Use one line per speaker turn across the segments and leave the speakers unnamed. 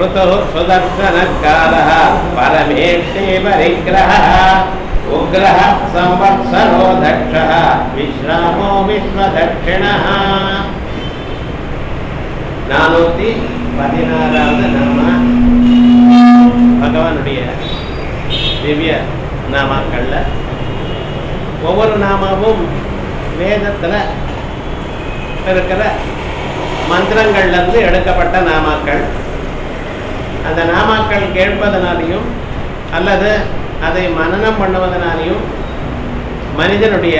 ऋतुः सुदर्शनकालः परमेष्टे परिग्रहः उग्रः संवत्सरो दक्षः विश्रामो विश्वदक्षिणः நானூத்தி பதினாறாவது நாம பகவானுடைய திவ்ய நாமாக்கள்ல ஒவ்வொரு நாமாவும் வேதத்துல இருக்கிற மந்திரங்கள்ல இருந்து எடுக்கப்பட்ட நாமாக்கள் அந்த நாமாக்கள் கேட்பதனாலையும் அல்லது அதை மனனம் பண்ணுவதனாலையும் மனிதனுடைய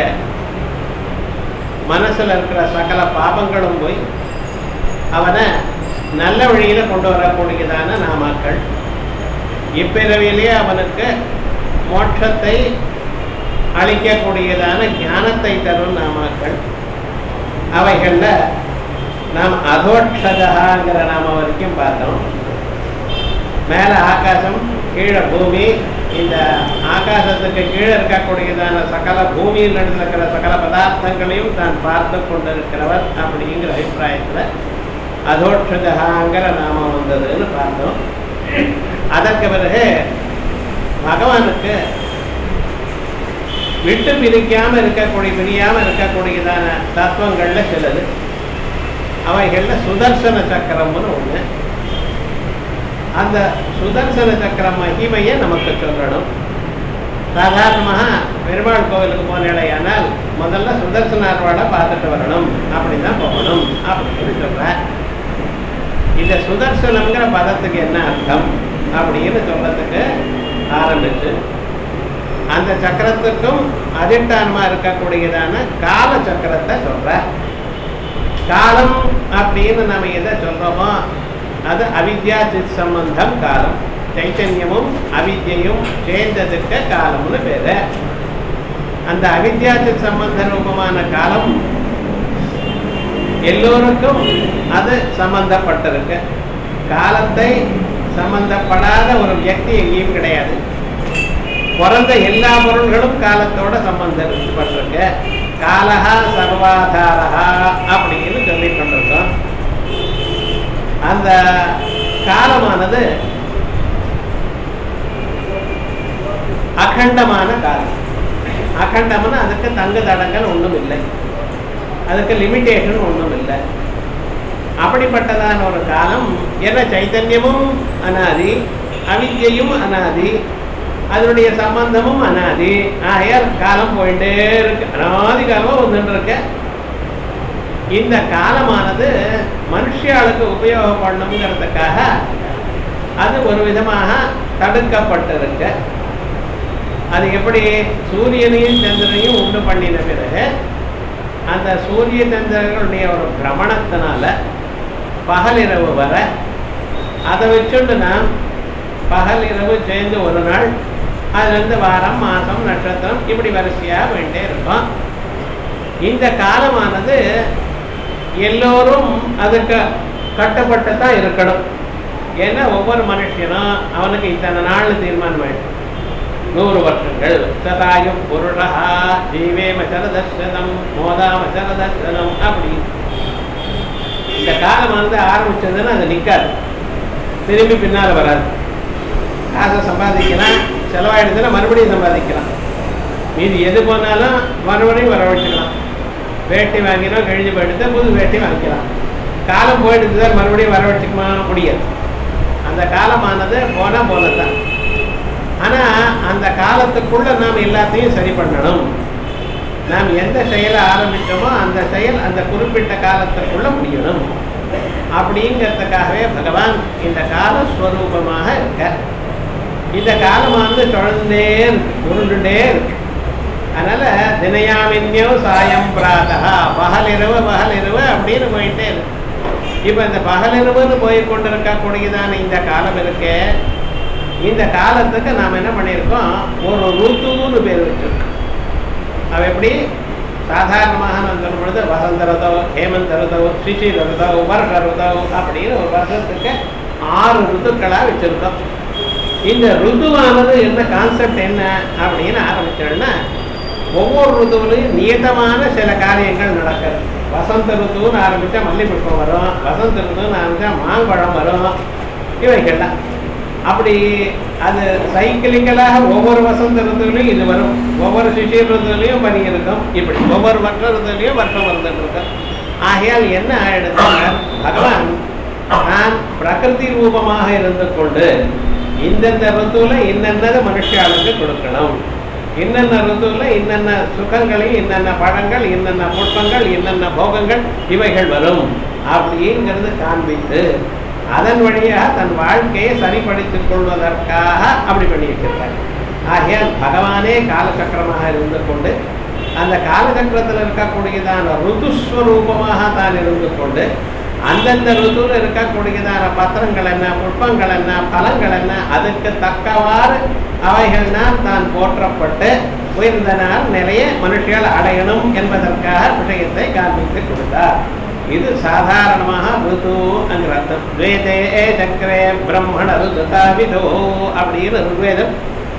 மனசுல இருக்கிற சகல பாபங்களும் போய் அவனை நல்ல வழியில கொண்டு வரக்கூடியதான நாமாக்கள் இப்பிறவியிலேயே அவனுக்கு மோட்சத்தை அளிக்கக்கூடியதான ஞானத்தை தரும் நாமாக்கள் அவைகள்ல நாம் அதோட்சதகாங்கிற நாம வரைக்கும் பார்த்தோம் மேல ஆகாசம் கீழே பூமி இந்த ஆகாசத்துக்கு கீழே இருக்கக்கூடியதான சகல பூமியில் இருக்கிற சகல பதார்த்தங்களையும் தான் பார்த்து கொண்டிருக்கிறவர் அப்படிங்கிற அபிப்பிராயத்துல அதோட்சதகாங்கிற நாமம் வந்ததுன்னு பார்த்தோம் அதற்கு பிறகு பகவானுக்கு விட்டு பிரிக்காம இருக்கக்கூடிய பிரியாம இருக்கக்கூடியதான தத்துவங்கள்ல சிலது அவைகள்ல சுதர்சன சக்கரம்னு ஒண்ணு அந்த சுதர்சன சக்கரம் மகிமையை நமக்கு சொல்லணும் சாதாரணமாக பெருமாள் கோவிலுக்கு போனேடையானால் முதல்ல சுதர்சன அறுவாடை பார்த்துட்டு வரணும் அப்படிதான் போகணும் அப்படின்னு சொல்றேன் இந்த சுதர்சனம்ங்கிற பதத்துக்கு என்ன அர்த்தம் அப்படின்னு சொல்றதுக்கு ஆரம்பிச்சு அந்த சக்கரத்துக்கும் அதிஷ்டானமா இருக்கக்கூடியதான கால சக்கரத்தை சொல்ற காலம் அப்படின்னு நம்ம எதை சொல்றோமோ அது அவித்யா சித் சம்பந்தம் காலம் சைத்தன்யமும் அவித்யையும் சேர்ந்ததுக்கு காலம்னு பேரு அந்த அவித்யா சித் சம்பந்த ரூபமான காலம் எல்லோருக்கும் அது சம்பந்தப்பட்டிருக்கு காலத்தை சம்பந்தப்படாத ஒரு வியக்தி எங்கேயும் கிடையாது பிறந்த எல்லா பொருள்களும் காலத்தோட சம்பந்தப்பட்டிருக்கு காலஹா சர்வாதாரஹா அப்படின்னு சொல்லி கொண்டிருக்கோம் அந்த காலமானது அகண்டமான காலம் அகண்டம்னா அதுக்கு தங்கு தடங்கள் ஒன்றும் இல்லை அதுக்கு லிமிட்டேஷன் ஒன்றும் இல்லை அப்படிப்பட்டதான ஒரு காலம் என்ன சைத்தன்யமும் அனாதி அவித்யையும் அனாதி அதனுடைய சம்பந்தமும் அனாதி ஆகையால் காலம் போயிட்டே இருக்கு அனாதி காலமா வந்துட்டு இருக்க இந்த காலமானது மனுஷியாளுக்கு உபயோகப்படணுங்கிறதுக்காக அது ஒரு விதமாக தடுக்கப்பட்டிருக்கு அது எப்படி சூரியனையும் சந்திரனையும் உண்டு பண்ணின பிறகு அந்த சூரிய சந்திரர்களுடைய ஒரு பிரமணத்தினால பகலிரவு வர அதை வச்சுண்டு நாம் பகல் இரவு சேர்ந்து ஒரு நாள் அதுலேருந்து வாரம் மாதம் நட்சத்திரம் இப்படி வரிசையாக வேண்டே இருக்கும் இந்த காலமானது எல்லோரும் அதுக்கு கட்டுப்பட்டு தான் இருக்கணும் ஏன்னா ஒவ்வொரு மனுஷனும் அவனுக்கு இத்தனை நாள் தீர்மானம் ஆயிடும் நூறு வருஷங்கள் சதாயும் புருஷா ஜீவேம சரதர்சனம் மோதாம சரதர்சனம் அப்படி இந்த காலம் வந்து ஆரம்பிச்சதுன்னா அது நிற்காது திரும்பி பின்னால் வராது காசை சம்பாதிக்கலாம் செலவாயிடுதுன்னா மறுபடியும் சம்பாதிக்கலாம் மீதி எது போனாலும் மறுபடியும் வரவழைச்சிக்கலாம் வேட்டி வாங்கினோம் கழிஞ்சு போயிடுது புது வேட்டி வாங்கிக்கலாம் காலம் போயிடுது தான் மறுபடியும் வரவழைச்சிக்கமா முடியாது அந்த காலமானது போனால் போனதான் ஆனால் அந்த காலத்துக்குள்ள நாம் எல்லாத்தையும் சரி பண்ணணும் நாம் எந்த செயலை ஆரம்பித்தோமோ அந்த செயல் அந்த குறிப்பிட்ட காலத்துக்குள்ள முடியணும் அப்படிங்கிறதுக்காகவே பகவான் இந்த காலஸ்வரூபமாக இருக்க இந்த காலமானது தொடர்ந்தே இருக்கு உருண்டுட்டே இருக்கு அதனால தினயாமின்யோ சாயம் பிராதா பகலிரவு பகலிரவு அப்படின்னு போயிட்டே இருக்கு இப்போ இந்த பகலிரவுன்னு போய் கொண்டிருக்கக்கூடியதான இந்த காலம் இருக்கே இந்த காலத்துக்கு நாம் என்ன பண்ணியிருக்கோம் ஒரு ருத்துன்னு பேர் வச்சிருக்கோம் அவ எப்படி சாதாரணமாக நான் சொல்லும் பொழுது வசந்த ருதோ ஹேமந்த ருதோ சிசிர ருதோ வருஷ ருதோ அப்படின்னு ஒரு வருஷத்துக்கு ஆறு ருத்துக்களாக வச்சிருக்கோம் இந்த ருதுவானது என்ன கான்செப்ட் என்ன அப்படின்னு ஆரம்பிச்சோம்னா ஒவ்வொரு ருதுவிலையும் நியதமான சில காரியங்கள் நடக்குது வசந்த ருத்துன்னு ஆரம்பிச்சா மல்லிகைப்புஷ்பம் வரும் வசந்த ருத்துன்னு ஆரம்பிச்சா மாம்பழம் வரும் இவைகள்லாம் அப்படி அது சைக்கிளிக்கலாக ஒவ்வொரு வசந்த ருத்துலையும் இது வரும் ஒவ்வொரு சிஷிய ருத்துலையும் பனி இருக்கும் இப்படி ஒவ்வொரு வற்ற ருத்துலையும் வருஷம் வந்துட்டு இருக்கும் ஆகையால் என்ன ஆயிடுதுன்னா பகவான் நான் பிரகிருதி ரூபமாக இருந்து கொண்டு இந்தந்த ருத்துவில் இன்னென்னது மனுஷாளுக்கு கொடுக்கணும் இன்னென்ன ருத்துவில் இன்னென்ன சுகங்களை இன்னென்ன பழங்கள் இன்னென்ன புஷ்பங்கள் இன்னென்ன போகங்கள் இவைகள் வரும் அப்படிங்கிறது காண்பித்து அதன் வழியாக தன் வாழ்க்கையை சரிப்படுத்திக் கொள்வதற்காக அப்படி பண்ணியிருக்கிறார் ஆகையால் பகவானே காலசக்கரமாக இருந்து கொண்டு அந்த காலசக்கரத்தில் இருக்கக்கூடியதான ருதுஸ்வரூபமாக தான் இருந்து கொண்டு அந்தந்த ருதுவில் இருக்கக்கூடியதான பத்திரங்கள் என்ன புஷ்பங்கள் என்ன பலங்கள் என்ன அதுக்கு தக்கவாறு அவைகள்னால் தான் போற்றப்பட்டு உயர்ந்த நாள் நிலையை மனுஷியால் அடையணும் என்பதற்காக விஷயத்தை காண்பித்து கொடுத்தார் இது சாதாரணமாக ருது அங்கிற அர்த்தம் துவேதே சக்கரே பிரம்மண ருதுதாவிதோ அப்படின்னு ருக்வேதம்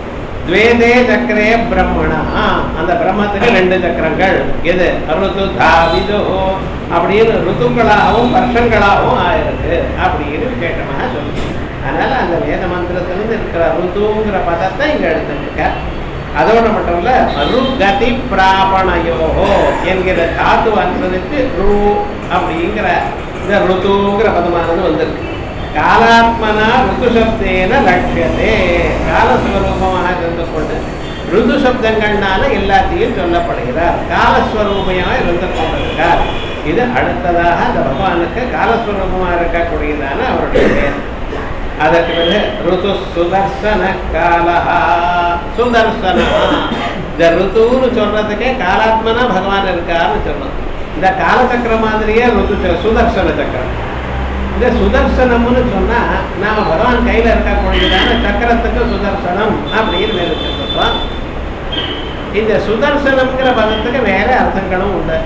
துவேதே சக்கரே பிரம்மணா அந்த பிரம்மத்துக்கு ரெண்டு சக்கரங்கள் எது ருது தாவிதோ அப்படின்னு ருத்துக்களாகவும் வருஷங்களாகவும் ஆயிருக்கு அப்படின்னு விசேஷமாக சொல்லி அதனால அந்த வேத மந்திரத்திலிருந்து இருக்கிற ருதுங்கிற பதத்தை இங்க எடுத்துருக்க அதோட மட்டும் இல்ல ருகதி பிராபணயோகோ என்கிற தாத்து அனுசரித்து ரு அப்படிங்கிற இந்த ருத்துங்கிற பதமானது வந்திருக்கு காலாத்மனா ருது சப்தேன லட்சியதே காலஸ்வரூபமாக இருந்து கொண்டு ருது சப்தங்கள்னால எல்லாத்தையும் சொல்லப்படுகிறார் காலஸ்வரூபமாக இருந்து கொண்டிருக்கார் இது அடுத்ததாக அந்த பகவானுக்கு காலஸ்வரூபமாக இருக்கக்கூடியதான அவருடைய பேர் அதற்கு பிறகு ருது சுதர்சன காலஹா சுதர்சனா இந்த ருத்துன்னு சொல்றதுக்கே காலாத்மனா பகவான் இருக்காருன்னு சொல்லணும் இந்த காலச்சக்கரம் மாதிரியே ருது ச- சுதர்சன சக்கரம் இந்த சுதர்சனம்னு சொன்னா நாம பகவான் கையில இருக்கக்கூடியதான சக்கரத்துக்கு சுதர்சனம் அப்படின்னு பேரு சொல்றோம் இந்த சுதர்சனம்ங்கிற பதத்துக்கு வேற அர்த்தங்களும் உண்டு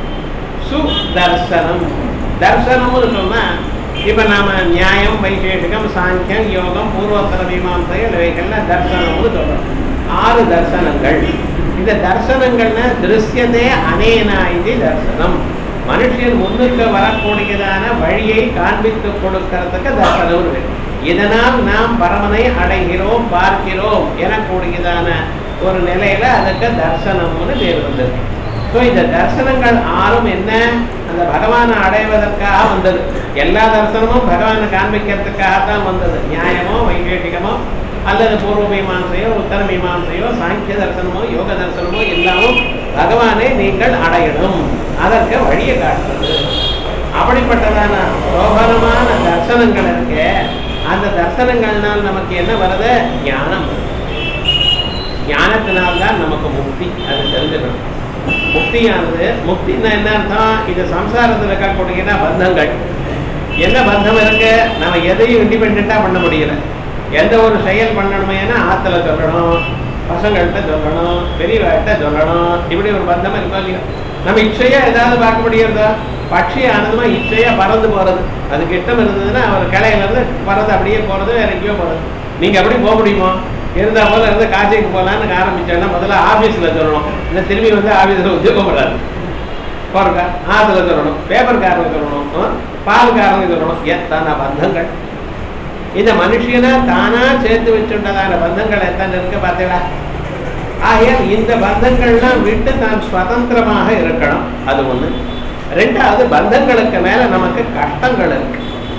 சுதர்சனம் தர்சனம்னு சொன்னா இப்ப நாம நியாயம் வைசேஷிகம் சாங்கியம் யோகம் பூர்வோத்தர மீமாசைகள் இவைகள்லாம் தர்சனம்னு சொல்றோம் ஆறு தர்சனங்கள் இந்த தர்சனங்கள்னா திருஷ்யதே அனேனா இது தர்சனம் மனுஷன் முன்னுக்கு வரக்கூடியதான வழியை காண்பித்து கொடுக்கறதுக்கு தர்சனம் இருக்கு இதனால் நாம் பரமனை அடைகிறோம் பார்க்கிறோம் எனக்கூடியதான ஒரு நிலையில அதுக்கு தர்சனம்னு பேர் வந்தது ஸோ இந்த தர்சனங்கள் ஆறும் என்ன அந்த பகவானை அடைவதற்காக வந்தது எல்லா தரிசனமும் பகவானை காண்பிக்கிறதுக்காக தான் வந்தது நியாயமோ வைவேகிகமோ அல்லது பூர்வ மீமாசையோ உத்தர மீமாசையோ சாங்கிய தரிசனமோ யோக தரிசனமோ எல்லாமும் பகவானை நீங்கள் அடையணும் அதற்கு வழியை காட்டுறது அப்படிப்பட்டதான ரோகரமான தர்சனங்கள் இருக்கு அந்த தர்சனங்கள்னால் நமக்கு என்ன வருது ஞானம் வருது. ஞானத்தினால்தான் நமக்கு முக்தி அது தெரிஞ்சுக்கணும் முக்தியானது முக்தின்னா என்ன அர்த்தம் இது சம்சாரத்தில் இருக்கக்கூடிய பந்தங்கள் என்ன பந்தம் இருக்கு நம்ம எதையும் இண்டிபெண்டா பண்ண முடியல எந்த ஒரு செயல் பண்ணணுமேனா ஆத்துல சொல்லணும் பசங்கள்கிட்ட சொல்லணும் பெரியவர்கிட்ட சொல்லணும் இப்படி ஒரு பந்தம் இருக்கோ இல்லையா நம்ம இச்சையா ஏதாவது பார்க்க முடியுறதா பட்சி ஆனதுமா இச்சையா பறந்து போறது அதுக்கு இஷ்டம் இருந்ததுன்னா அவர் கிளையில இருந்து பறந்து அப்படியே போறது வேற எங்கேயோ போறது நீங்க அப்படி போக முடியுமா இருந்தா போல இருந்து காட்சிக்கு போகலான்னு ஆரம்பிச்சோன்னா முதல்ல ஆபீஸ்ல சொல்லணும் இல்லை திரும்பி வந்து ஆபீஸ்ல உத்தியோகம் பண்ணாரு பாருங்க ஆத்துல சொல்லணும் பேப்பர்காரங்க சொல்லணும் ஆ? பால்காரங்க சொல்லணும் எத்தனை பந்தங்கள் இந்த மனுஷனா தானா சேர்த்து வச்சுட்டதான பந்தங்கள் எத்தனை இருக்கு பார்த்தீங்களா ஆகையால் இந்த பந்தங்கள்லாம் விட்டு தான் சுதந்திரமாக இருக்கணும் அது ஒண்ணு ரெண்டாவது பந்தங்களுக்கு மேல நமக்கு கஷ்டங்கள் இருக்கு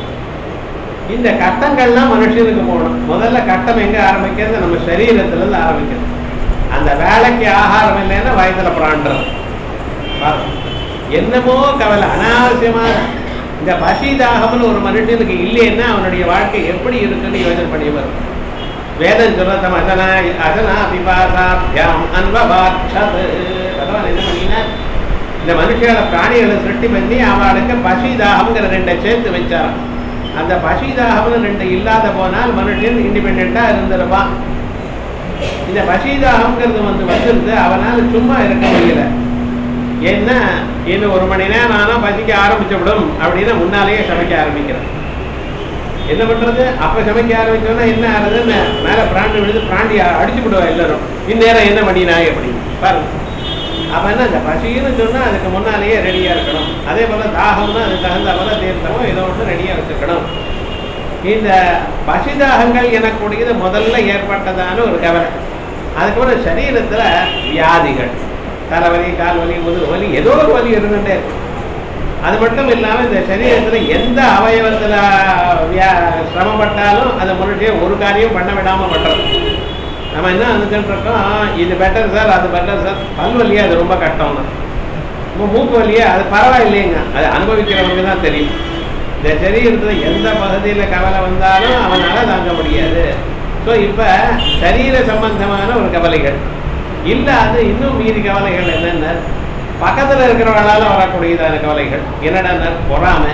இந்த கட்டங்கள்லாம் மனுஷனுக்கு போகணும் முதல்ல கட்டம் எங்க ஆரம்பிக்கிறது நம்ம சரீரத்துல இருந்து ஆரம்பிக்கிறது அந்த வேலைக்கு ஆகாரம் இல்லைன்னா வயதுல பிராண்டுறது பாருங்க. என்னமோ கவலை அனாவசியமா இந்த பசி தாகம்னு ஒரு மனுஷனுக்கு இல்லைன்னா அவனுடைய வாழ்க்கை எப்படி இருக்குன்னு யோசனை பண்ணி வரும் வேதம் சொல்றதம் அதனா அதனா பிபாசாபியாம் அன்பபாட்சது பகவான் என்ன பண்ணினா இந்த மனுஷங்கள பிராணிகளை சிருஷ்டி பண்ணி அவளுக்கு பசி தாகம்ங்கிற ரெண்டை சேர்த்து வச்சாராம் அந்த பசி தாகம்னு ரெண்டு இல்லாத போனால் மனுஷன் இண்டிபெண்டா இருந்திருப்பான் இந்த பசி தாகம்ங்கிறது வந்து வந்திருந்து அவனால சும்மா இருக்க முடியல ஏன்னா இன்னும் ஒரு மணி நேரம் ஆனா பசிக்க ஆரம்பிச்சு விடும் அப்படின்னு முன்னாலேயே சமைக்க ஆரம்பிக்கிறேன் என்ன பண்றது அப்ப சமைக்க ஆரம்பிச்சோன்னா என்ன ஆகுதுன்னு மேல பிராண்டி விழுது பிராண்டி அடிச்சு விடுவா எல்லாரும் இந்நேரம் என்ன பண்ணினா எப்படி பாருங்க அப்ப என்ன இந்த பசின்னு சொன்னா அதுக்கு முன்னாலேயே ரெடியா இருக்கணும் அதே போல தாகம்னா அதுக்கு தகுந்த போல தீர்த்தமோ ஏதோ ஒன்று ரெடியா வச்சுக்கணும் இந்த பசிதாகங்கள் எனக்கூடியது முதல்ல ஏற்பட்டதான ஒரு கவலை அதுக்கப்புறம் சரீரத்துல வியாதிகள் தலைவலி கால் வலி முதுகு வலி ஏதோ ஒரு வலி இருந்துட்டே இருக்கும் அது மட்டும் இல்லாம இந்த சரீரத்துல எந்த அவயவத்துல வியா சிரமப்பட்டாலும் அந்த மனுஷன் ஒரு காரியம் பண்ண விடாம பண்றது நம்ம என்ன நினைச்சுட்டு இருக்கோம் இது பெட்டர் சார் அது பெட்டர் சார் பல்வலியே அது ரொம்ப கஷ்டம் தான் இப்போ மூக்கு வலியே அது பரவாயில்லைங்க அது அனுபவிக்கிறவங்க தான் தெரியும் இந்த சரீரத்துல எந்த பகுதியில் கவலை வந்தாலும் அவனால தாங்க முடியாது ஸோ இப்போ சரீர சம்பந்தமான ஒரு கவலைகள் இல்லை அது இன்னும் மீதி கவலைகள் என்னென்ன பக்கத்தில் இருக்கிறவங்களால வரக்கூடியதான கவலைகள் என்னடா பொறாமை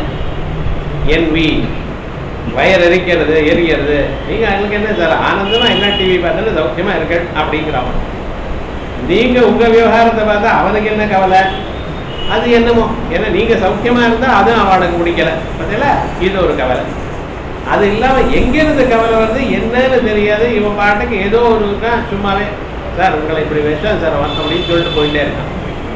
என்வி வயர் எரிக்கிறது எரிக்கிறது நீங்க அதுக்கு என்ன சார் ஆனந்தமா என்ன டிவி பார்த்தாலும் சௌக்கியமா இருக்கு அப்படிங்கிறவன் நீங்க உங்க விவகாரத்தை பார்த்தா அவனுக்கு என்ன கவலை அது என்னமோ ஏன்னா நீங்க சௌக்கியமா இருந்தா அதுவும் அவனுக்கு பிடிக்கல பார்த்தீங்களா இது ஒரு கவலை அது இல்லாம எங்கிருந்து கவலை வருது என்னன்னு தெரியாது இவன் பாட்டுக்கு ஏதோ ஒரு இருக்கான் சும்மாவே சார் உங்களை இப்படி வச்சான் சார் அவன் அப்படின்னு சொல்லிட்டு போயிட்டே இருக்கான்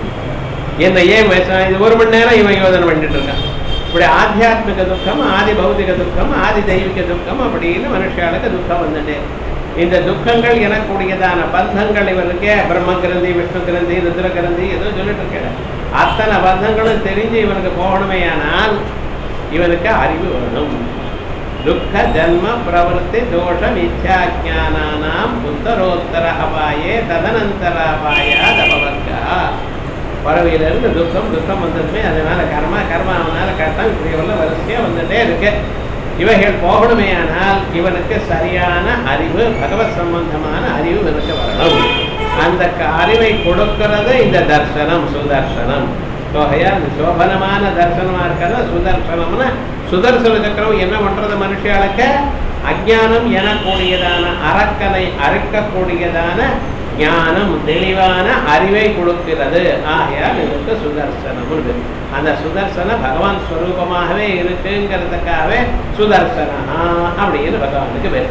என்ன ஏன் வச்சான் இது ஒரு மணி நேரம் இவன் யோசனை பண்ணிட்டு இருக்கான் இப்படி ஆத்தியாத்மிக துக்கம் ஆதி பௌதிக துக்கம் ஆதி தெய்வீக துக்கம் அப்படின்னு மனுஷாளுக்கு துக்கம் வந்துட்டே இந்த துக்கங்கள் எனக்கூடியதான பந்தங்கள் இவனுக்கு பிரம்ம கிரந்தி விஷ்ணு கிரந்தி ருத்ர கிரந்தி ஏதோ சொல்லிட்டு இருக்கேன் அத்தனை பந்தங்களும் தெரிஞ்சு இவனுக்கு போகணுமேயானால் இவனுக்கு அறிவு வேணும் துக்க ஜன்ம பிரவருத்தி தோஷம் இச்சாஜானாம் உத்தரோத்தர அபாயே ததனந்தர அபாயா தபவர்க்கா பறவையிலிருந்து துக்கம் துக்கம் வந்ததுமே அதனால கர்மா கர்மா அவனால கட்டம் இப்படி எல்லாம் வரிசையா வந்துட்டே இருக்கு இவைகள் போகணுமே ஆனால் இவனுக்கு சரியான அறிவு பகவத் சம்பந்தமான அறிவு இவனுக்கு வரணும் அந்த க- அறிவை கொடுக்கிறது இந்த தர்சனம் சுதர்சனம் தொகையா இந்த சோபனமான தர்சனமா இருக்கிறது சுதர்சனம்னா சுதர்சன சக்கரம் என்ன பண்றது மனுஷியாளுக்கு அஜானம் எனக்கூடியதான அரக்கனை அறுக்கக்கூடியதான ஞானம் தெளிவான அறிவை கொடுக்கிறது ஆகையால் இதுக்கு சுதர்சனம் உண்டு அந்த சுதர்சன பகவான் ஸ்வரூபமாகவே இருக்குங்கிறதுக்காகவே சுதர்சனா அப்படின்னு பகவானுக்கு பேர்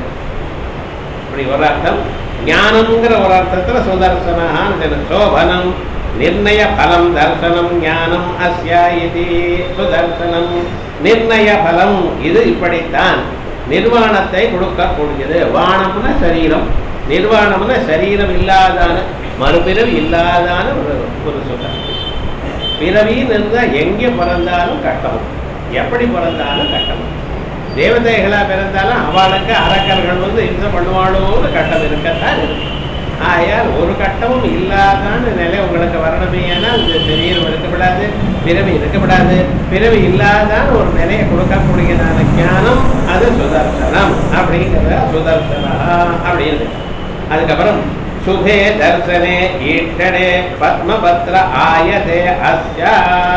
இப்படி ஒரு அர்த்தம் ஞானம்ங்கிற ஒரு அர்த்தத்துல சுதர்சனான்னு சோபனம் நிர்ணய பலம் தர்சனம் ஞானம் அஸ்யா இது சுதர்சனம் நிர்ணய பலம் இது இப்படித்தான் நிர்வாணத்தை கொடுக்கக்கூடியது வானம்னா சரீரம் நிர்வாணம்னா சரீரம் இல்லாதான மறுபிறவி இல்லாதான ஒரு ஒரு சுகம் பிறவின்னு இருந்தால் எங்கே பிறந்தாலும் கட்டணும் எப்படி பிறந்தாலும் கட்டணும் தேவதைகளா பிறந்தாலும் அவளுக்கு அரக்கர்கள் வந்து இந்த பண்ணுவாளோன்னு கட்டம் இருக்கத்தான் இருக்கு ஆகையால் ஒரு கட்டமும் இல்லாதான நிலை உங்களுக்கு வரணுமே ஆனால் இந்த சரீரம் இருக்கப்படாது பிறவி இருக்கப்படாது பிறவி இல்லாதான ஒரு நிலையை கொடுக்கக்கூடியதான ஞானம் அது சுதர்சனம் அப்படிங்கிறத சுதர்சனா அப்படின்னு அதுக்கப்புறம் சுபே தர்சனே ஈட்டனே பத்மபத்ர ஆயதே அஸ்யா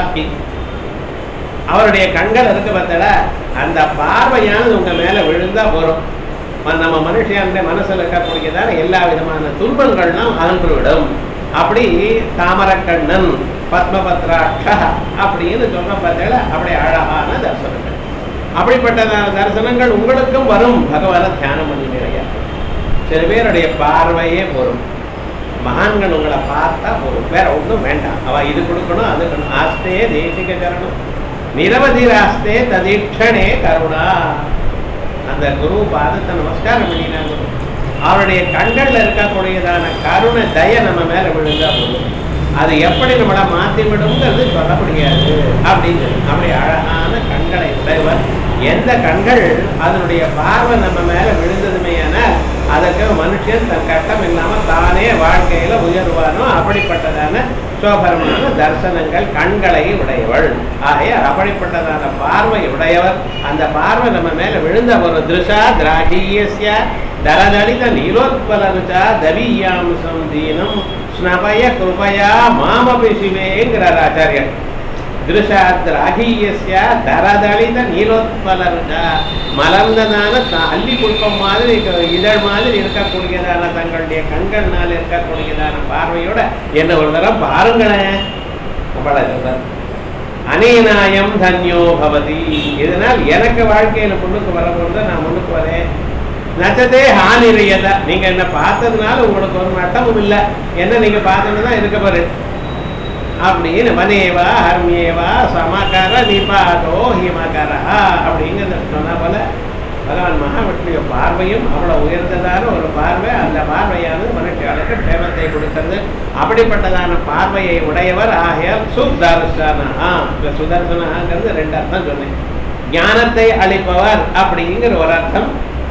அவருடைய கண்கள் இருக்கு பார்த்தடா அந்த பார்வையானது உங்க மேல விழுந்தா போறோம் ம- நம்ம மனுஷனுடைய மனசுல இருக்கக்கூடியதான எல்லா விதமான துன்பங்கள்லாம் அகன்று விடும் அப்படி தாமரக்கண்ணன் பத்மபத்ராட்ச அப்படின்னு சொன்ன பார்த்தா அப்படி அழகான தரிசனங்கள் அப்படிப்பட்டதான தரிசனங்கள் உங்களுக்கும் வரும் பகவானை தியானம் பண்ணிக்கிறீங்க சில பேருடைய பார்வையே போரும் மகான்கள் உங்களை பார்த்தா போதும் வேற ஒன்றும் வேண்டாம் அவ இது கொடுக்கணும் அது கொடுக்கணும் ஆஸ்தே தேசிக சரணம் நிரவதிராஸ்தே ததீட்சணே கருணா அந்த குரு பாதத்தை நமஸ்காரம் பண்ணினாங்க அவருடைய கண்கள்ல இருக்கக்கூடியதான கருணை தய நம்ம மேல விழுந்தா போதும் அது எப்படி நம்மளை மாத்தி விடுங்கிறது சொல்ல முடியாது அப்படின்னு அப்படி அழகான கண்களை உடையவர் எந்த கண்கள் அதனுடைய பார்வை நம்ம மேல விழுந்ததுமேயானால் அதற்கு மனுஷன் தன் கட்டம் இல்லாம தானே வாழ்க்கையில உயர்வானோ அப்படிப்பட்டதான சோபரமான தரிசனங்கள் கண்களை உடையவள் ஆகையால் அப்படிப்பட்டதான பார்வை உடையவர் அந்த பார்வை நம்ம மேல விழுந்த ஒரு திருஷா திராகியஸ்ய தரதளித நீலோத்பலருச்சா தவியாம்சம் தீனம் ஸ்னபய கிருபயா மாமபி சிவேங்கிறார் ஆச்சாரியர் திருஷாத்ராகியஸ்ய தரதளித நீலோத்பலருச்சா மலர்ந்ததான த- அல்லி புஷ்பம் மாதிரி இருக்க- இதழ் மாதிரி இருக்கக்கூடியதான தங்களுடைய கண்கள்னால இருக்கக்கூடியதான பார்வையோட என்ன ஒரு தரம் பாருங்களேன் அவ்வளவு சொல்றார். அனேனாயம் தன்யோ பவதி இதனால் எனக்கு வாழ்க்கையில முன்னுக்கு வரப்போறது நான் முன்னுக்கு வரேன் நச்சதே ஹானிரியத நீங்க என்ன பார்த்ததுனால உங்களுக்கு ஒரு நட்டமும் இல்லை என்ன நீங்க பார்த்தது தான் இருக்க பாரு அப்படின்னு வனேவா ஹர்மியேவா சமகர நிபாதோ ஹிமகரா அப்படிங்கிறத சொன்னா போல பகவான் மகாவிஷ்ணுடைய பார்வையும் அவ்வளவு உயர்ந்ததான ஒரு பார்வை அந்த பார்வையானது மனுஷர்களுக்கு க்ஷேமத்தை கொடுக்கிறது அப்படிப்பட்டதான பார்வையை உடையவர் ஆகையால் சுதர்சனா இந்த சுதர்சனாங்கிறது ரெண்டு அர்த்தம் சொன்னேன் ஞானத்தை அளிப்பவர் அப்படிங்கிற ஒரு அர்த்தம்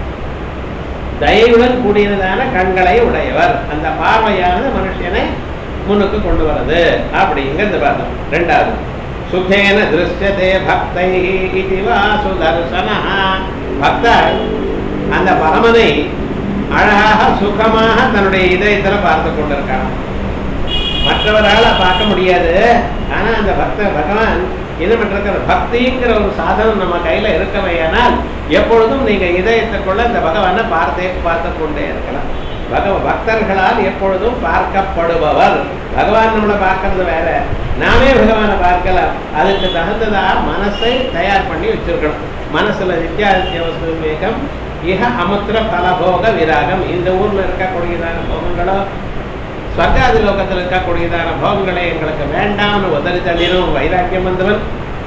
தயவுடன் கூடியதான கண்களை உடையவர் அந்த பார்வையானது மனுஷனை முன்னுக்கு கொண்டு வருது அப்படிங்கிறது பார்த்தோம் ரெண்டாவது சுகேன திருஷ்யதே பக்தை இதுவா சுதர்சனா பக்தர் அந்த பரமனை அழகாக சுகமாக தன்னுடைய இதயத்துல பார்த்து கொண்டிருக்கான் மற்றவரால பார்க்க முடியாது ஆனா அந்த பக்த பகவான் என்ன பண்றாரு பக்திங்கிற ஒரு சாதனம் நம்ம கையில இருக்கவையானால் எப்பொழுதும் நீங்க இதயத்துக்குள்ள இந்த பகவானை பார்த்தே பார்த்து கொண்டே இருக்கலாம் பகவ பக்தர்களால் எப்பொழுதும் பார்க்கப்படுபவர் பகவான் நம்மளை பார்க்கறது வேற நாமே பகவானை பார்க்கலாம் அதுக்கு தகுந்ததா மனசை தயார் பண்ணி வச்சிருக்கணும் மனசுல நித்யாதித்ய வஸ்து விவேகம் இக அமுத்திர பலபோக விராகம் இந்த ஊர்ல இருக்கக்கூடியதான போகங்களோ ஸ்வர்காதி லோகத்தில் இருக்கக்கூடியதான போகங்களை எங்களுக்கு வேண்டாம்னு உதறி தள்ளினும் வைராக்கியம் வந்தவன்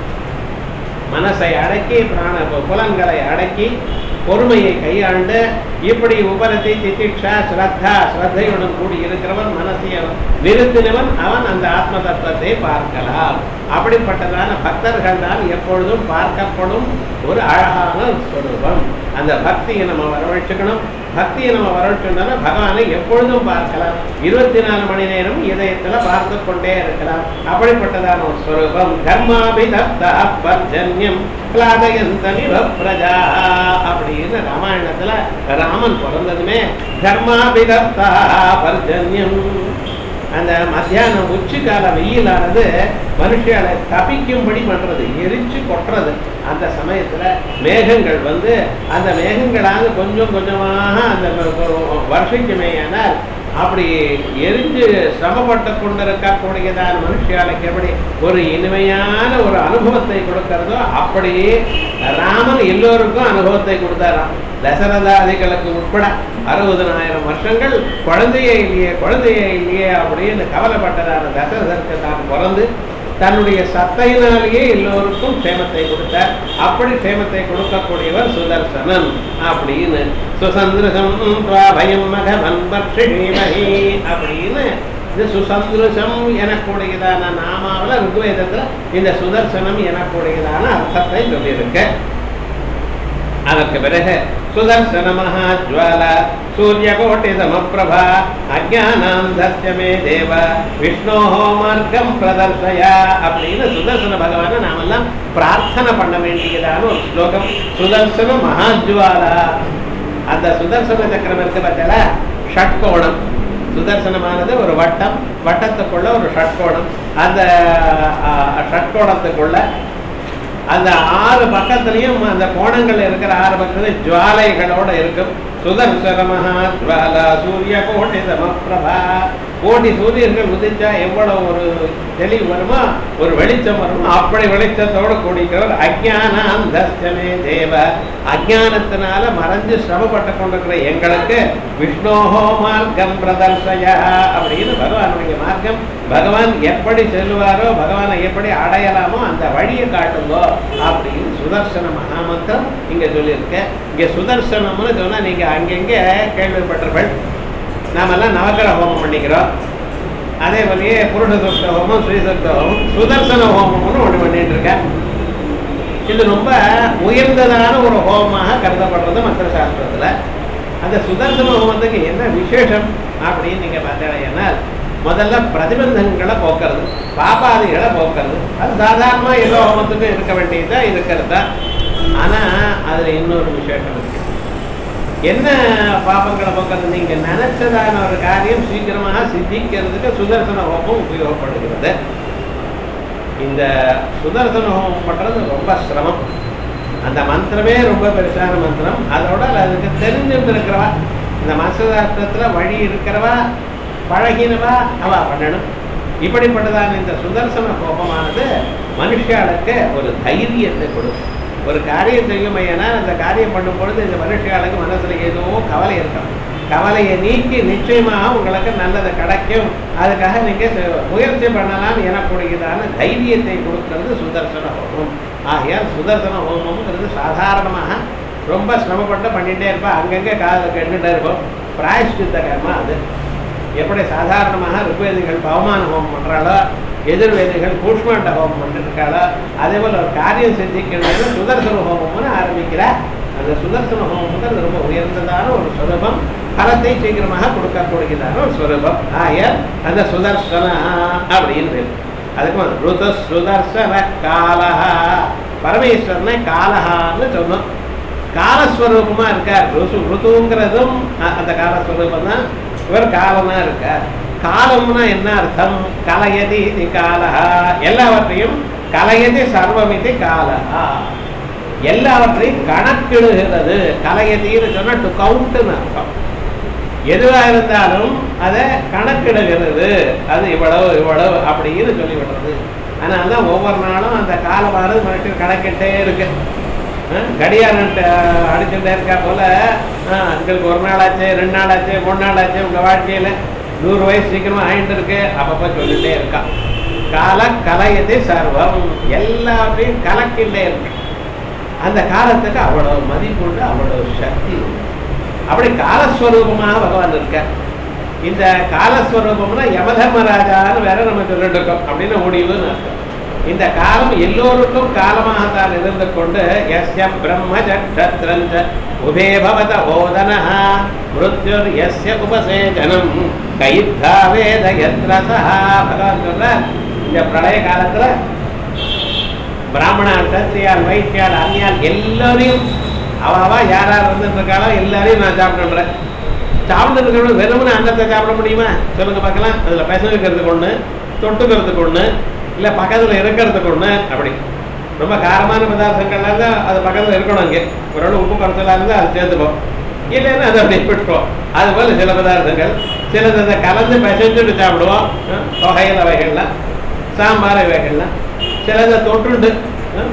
மனசை அடக்கி பிராண புலன்களை அடக்கி பொறுமையை கையாண்டு இப்படி உபரத்தை திதிக்ஷா ஸ்ரத்தா ஸ்ரத்தையுடன் கூடி இருக்கிறவன் மனசைய நிறுத்தினவன் அவன் அந்த ஆத்ம தத்துவத்தை பார்க்கலாம் அப்படிப்பட்டதான பக்தர்கள் தான் எப்பொழுதும் பார்க்கப்படும் ஒரு அழகான ஸ்வரூபம் அந்த பக்தியை நம்ம வரவழைச்சுக்கணும் பக்தியை நம்ம வரவழைச்சோம்னா பகவானை எப்பொழுதும் பார்க்கலாம் இருபத்தி நாலு மணி நேரம் இதயத்துல பார்த்து கொண்டே இருக்கலாம் அப்படிப்பட்டதான ஒரு ஸ்வரூபம் கர்மாபிதப்தா பர்ஜன்யம் கிளாதயந்தனிவ பிரஜா அப்படின்னு ராமாயணத்துல ராமன் பிறந்ததுமே கர்மாபிதப்தா பர்ஜன்யம் அந்த மத்தியானம் உச்சி கால வெயிலானது மனுஷியால தப்பிக்கும்படி பண்றது எரிச்சு கொட்டுறது அந்த சமயத்துல மேகங்கள் வந்து அந்த மேகங்களாக கொஞ்சம் கொஞ்சமாக அந்த வருஷிக்குமேயானால் அப்படி எரிஞ்சு சிரமப்பட்டு கொண்டிருக்கக்கூடியதான மனுஷியாளுக்கு எப்படி ஒரு இனிமையான ஒரு அனுபவத்தை கொடுக்கிறதோ அப்படியே ராமன் எல்லோருக்கும் அனுபவத்தை கொடுத்தாராம் தசரதாதிகளுக்கு உட்பட அறுபதனாயிரம் வருஷங்கள் குழந்தையே இல்லையே குழந்தையே இல்லையே அப்படின்னு கவலைப்பட்டதான தசரதற்கு தான் பிறந்து தன்னுடைய சத்தையினாலேயே எல்லோருக்கும் க்ஷேமத்தை கொடுத்தார் அப்படி க்ஷேமத்தை கொடுக்கக்கூடியவர் சுதர்சனன் அப்படின்னு சுசந்திரசம் பயம் மகவன் பக்ஷிமஹி அப்படின்னு இந்த சுசந்திரசம் எனக்கூடியதான நாமாவில் ருக்வேதத்தில் இந்த சுதர்சனம் எனக்கூடியதான அர்த்தத்தை சொல்லியிருக்கு அதற்கு பிறகு சுதர்சன மகாஜ்வால சூரியகோட்டி சமப்பிரபா அஜானாம் தர்ஷமே தேவ விஷ்ணோஹோ மார்க்கம் பிரதர்சயா அப்படின்னு சுதர்சன பகவானை நாமெல்லாம் பிரார்த்தனை பண்ண வேண்டியதான ஒரு ஸ்லோகம் சுதர்சன மகாஜ்வாலா அந்த சுதர்சன சக்கரம் இருக்கு பார்த்தல ஷட்கோணம் சுதர்சனமானது ஒரு வட்டம் வட்டத்துக்குள்ள ஒரு ஷட்கோணம் அந்த ஷட்கோணத்துக்குள்ள அந்த ஆறு பக்கத்துலயும் அந்த கோணங்கள் இருக்கிற ஆறு பக்கத்துல ஜுவாலைகளோட இருக்கும் சுதர்சன மகா ஜுவாலா சூரிய கோட்டி சமப்பிரபா கோட்டி சூரியர்கள் உதிச்சா எவ்வளவு ஒரு தெளிவு வருமோ ஒரு வெளிச்சம் வருமோ அப்படி வெளிச்சத்தோடு கூடிக்கிறவர் அஜானாம் தர்ஷமே தேவ அஜானத்தினால மறைஞ்சு சிரமப்பட்டு கொண்டிருக்கிற எங்களுக்கு விஷ்ணோஹோ மார்க்கம் பிரதர்சயா அப்படின்னு பகவானுடைய மார்க்கம் பகவான் எப்படி செல்வாரோ பகவானை எப்படி அடையலாமோ அந்த வழியை காட்டுங்கோ அப்படின்னு சுதர்சன மகாமந்திரம் இங்க சொல்லியிருக்க இங்க சுதர்சனம்னு சொன்னா நீங்க அங்கங்க கேள்விப்பட்டவர்கள் நாமெல்லாம் நவக்கிரக ஹோமம் பண்ணிக்கிறோம் அதே போலயே புருஷ சுத்த ஹோமம் ஸ்ரீ சுத்த ஹோமம் சுதர்சன ஹோமம்னு ஒன்று பண்ணிட்டு இருக்கேன் இது ரொம்ப உயர்ந்ததான ஒரு ஹோமமாக கருதப்படுறது மந்திர சாஸ்திரத்துல அந்த சுதர்சன ஹோமத்துக்கு என்ன விசேஷம் அப்படின்னு நீங்க பார்த்தீங்கன்னா முதல்ல பிரதிபந்தங்களை போக்குறது பாபாதிகளை போக்குறது அது சாதாரணமா எல்லா ஹோமத்துக்கும் இருக்க வேண்டியதா இருக்கிறது தான் ஆனா அதுல இன்னொரு விசேஷம் இருக்கு என்ன பாபங்களை போக்குறது நீங்க நினைச்சதான ஒரு காரியம் சீக்கிரமாக சித்திக்கிறதுக்கு சுதர்சன ஹோமம் உபயோகப்படுகிறது இந்த சுதர்சன ஹோமம் பண்றது ரொம்ப சிரமம் அந்த மந்திரமே ரொம்ப பெருசான மந்திரம் அதோட அதுக்கு தெரிஞ்சிருந்திருக்கிறவா இந்த மனசாஸ்திரத்துல வழி இருக்கிறவா பழகினவா அவ பண்ணணும் இப்படிப்பட்டதான இந்த சுதர்சன கோபமானது மனுஷாளுக்கு ஒரு தைரியத்தை கொடுக்கும் ஒரு காரியம் செய்யுமையானால் அந்த காரியம் பண்ணும் பொழுது இந்த மனுஷாளுக்கு மனசுல ஏதோ கவலை இருக்கும் கவலையை நீக்கி நிச்சயமாக உங்களுக்கு நல்லது கிடைக்கும் அதுக்காக நீங்க செ- முயற்சி பண்ணலாம் எனக்கூடியதான தைரியத்தை கொடுக்கிறது சுதர்சன ஹோமம் ஆகையால் சுதர்சன ஹோமம்ங்கிறது சாதாரணமாக ரொம்ப சிரமப்பட்டு பண்ணிகிட்டே இருப்பா அங்கங்கே காதில் கேட்டுட்டே இருப்போம் பிராயஷ்டித்த கர்மா அது எப்படி சாதாரணமாக ருக்வேதிகள் பவமான ஹோமம் பண்ணுறாளோ எதிர்வேதிகள் கூஷ்மாண்ட ஹோமம் பண்ணிருக்காளோ அதே போல் ஒரு காரியம் செஞ்சுக்கிறது சுதர்சன ஹோமம்னு ஆரம்பிக்கிறார் அந்த சுதர்சன ஹோமம் வந்து அது ரொம்ப உயர்ந்ததான ஒரு சுரூபம் பலத்தை சீக்கிரமாக கொடுக்கக்கூடியதான ஒரு சுரூபம் ஆய அந்த சுதர்சன அப்படின்னு பேர் அதுக்கு ருத சுதர்சன காலஹா பரமேஸ்வரனை காலஹான்னு சொன்னோம் காலஸ்வரூபமா இருக்கார் ருசு ருத்துங்கிறதும் அ- அந்த காலஸ்வரூபம் தான் இவர் காலமா இருக்கார் காலம்னா என்ன அர்த்தம் கலையதி இது காலஹா எல்லாவற்றையும் கலையதி சர்வமிதி காலஹா எல்லாவற்றையும் கணக்கிடுகிறது கலையதின்னு சொன்னா டு கவுண்ட்னு அர்த்தம் எதுவா இருந்தாலும் அதை கணக்கிடுகிறது அது இவ்வளவு இவ்வளவு அப்படின்னு சொல்லி விடுறது அதனால தான் ஒவ்வொரு நாளும் அந்த காலமானது மனுஷன் கணக்கிட்டே இருக்கு அஹ் கடியாரம் அடிச்சுட்டே இருக்கா போல அஹ் உங்களுக்கு ஒரு நாள் ஆச்சு ரெண்டு நாள் ஆச்சு மூணு நாள் ஆச்சு உங்க வாழ்க்கையில நூறு வயசு சீக்கிரமா ஆயிட்டு இருக்கு அப்பப்ப சொல்லிட்டே இருக்கா கால கலையது சர்வம் எல்லாத்தையும் கலக்கிட்டே இருக்கு அந்த காலத்துக்கு அவ்வளவு மதிப்புண்டு அவ்வளவு சக்தி உண்டு அப்படி காலஸ்வரூபமாக பகவான் இருக்கார் இந்த காலஸ்வரூபம்னா யமதர்மராஜான்னு வேற நம்ம சொல்லிட்டு இருக்கோம் அப்படின்னு முடிவுன்னு அர்த்தம் இந்த காலம் எல்லோருக்கும் காலமாகத்தான் இருந்து கொண்டு எஸ்ய பிரம்ம சத்ரஞ்ச உபே பவத ஓதனஹ மிருத்யுர் எஸ்ய உபசேஜனம் கைத்தா வேத யத்ரசா பகவான் சொல்றார் இந்த பிரளய காலத்துல பிராமணால் கத்திரியால் வைத்தியால் அந்நியால் எல்லாரையும் அவ அவ யார் யார் வந்துட்டு இருக்காளோ எல்லாரையும் நான் சாப்பிடுறேன் சாப்பிட்டு இருக்கிறவங்க வெறுமனே அன்னத்தை சாப்பிட முடியுமா சொல்லுங்க பார்க்கலாம் அதுல பெசஞ்சுக்கிறதுக்கு ஒண்ணு தொட்டுக்கிறதுக்கு ஒண்ணு இல்ல பக்கத்துல இருக்கிறதுக்கு ஒண்ணு அப்படி ரொம்ப காரமான பதார்த்தங்கள்லாம் இருந்தா அது பக்கத்துல இருக்கணும் அங்கே ஓரளவு உப்பு குறைச்சலா இருந்தா அது சேர்த்துப்போம் இல்லைன்னா அதை அப்படியே விட்டுருவோம் அது போல சில பதார்த்தங்கள் சிலது அதை கலந்து பெசஞ்சுட்டு சாப்பிடுவோம் அஹ், தொகையில் வகைகள்லாம் சாம்பார் இவைகள்லாம் சிலதை தொட்டுண்டு அஹ்,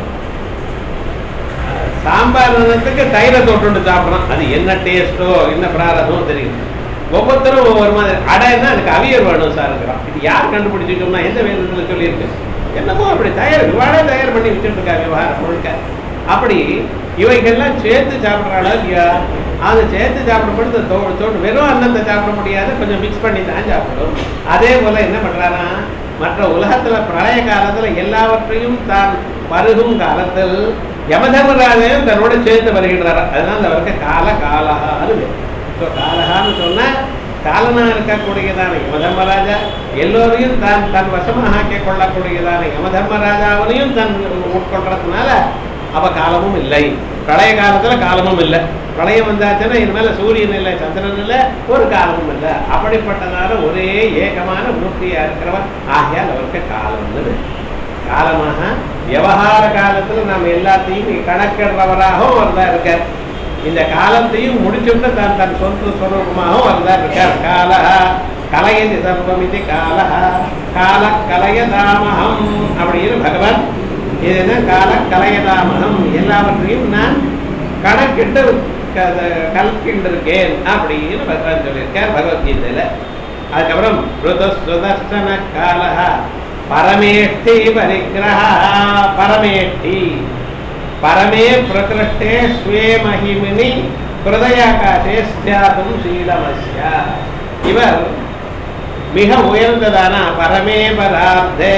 சாம்பார் ரசத்துக்கு தயிரை தொட்டுண்டு சாப்பிட்றோம் அது என்ன டேஸ்ட்டோ என்ன பிராரதமோ தெரியும் ஒவ்வொருத்தரும் ஒவ்வொரு மாதிரி அடைன்னா அதுக்கு அவியல் வேணும் சாருங்கிறான் இது யார் கண்டுபிடிச்சிட்டோம்னா எந்த வேதத்தில் சொல்லியிருக்கு என்னமோ அப்படி தயார் இவாளே தயார் பண்ணி வச்சுட்டு இருக்கா விவகாரம் முழுக்க அப்படி இவைகள்லாம் சேர்த்து சாப்பிட்றாளா இல்லையா அதை சேர்த்து சாப்பிடும்போது இந்த தோ- தோடு வெறும் அன்னத்தை சாப்பிட முடியாது கொஞ்சம் மிக்ஸ் பண்ணி தான் சாப்பிடும் அதே போல என்ன பண்றாரா மற்ற உலகத்துல பிரளய காலத்துல எல்லாவற்றையும் தான் பருகும் காலத்தில் யமதர்மராஜையும் தன்னோட சேர்த்து வருகின்றார் அதனால அவருக்கு கால காலகான்னு பேர். So, காலகான்னு சொன்னா காலனா இருக்கக்கூடியதான யமதர்மராஜா எல்லோரையும் தான் தன் வசமாக ஆக்கிக் கொள்ளக்கூடியதான யமதர்மராஜாவினையும் தன் உட்கொள்றதுனால அவ காலமும் இல்லை பிரளய காலத்துல காலமும் இல்லை பிரளயம் வந்தாச்சுன்னா இனிமேல சூரியன் இல்லை சந்திரன் இல்லை ஒரு காலமும் இல்லை அப்படிப்பட்டதான ஒரே ஏகமான மூர்த்தியா இருக்கிறவன் ஆகையால் அவருக்கு காலம்னு பேர். காலமாக விவகார காலத்துல நாம் எல்லாத்தையும் கணக்கிடுறவராகவும் அவர்தான் இருக்கார் இந்த காலத்தையும் முடிச்சுட்டு தான் தன் சொந்த ஸ்வரூபமாகவும் அவர்தான் இருக்கார் காலஹ கலையதி சர்வமிதி காலஹ கால கலையதாமகம் அப்படின்னு பகவான் இது என்ன கால கலையதாமகம் எல்லாவற்றையும் நான் கணக்கிட்டு க- கல்கின்றிருக்கேன் அப்படின்னு பகவான் சொல்லியிருக்கார் பகவத்கீதையில அதுக்கப்புறம் ருத சுதர்சன காலஹ பரமேஷ்டி பரிகிரஹ பரமேஷ்டி பரமே பிரகிருஷ்டே ஸ்வே மகிமினி ஹிருதயாகாசே ஸ்தியாதும் சீலமஸ்ய இவர் மிக உயர்ந்ததான பரமே பரார்த்தே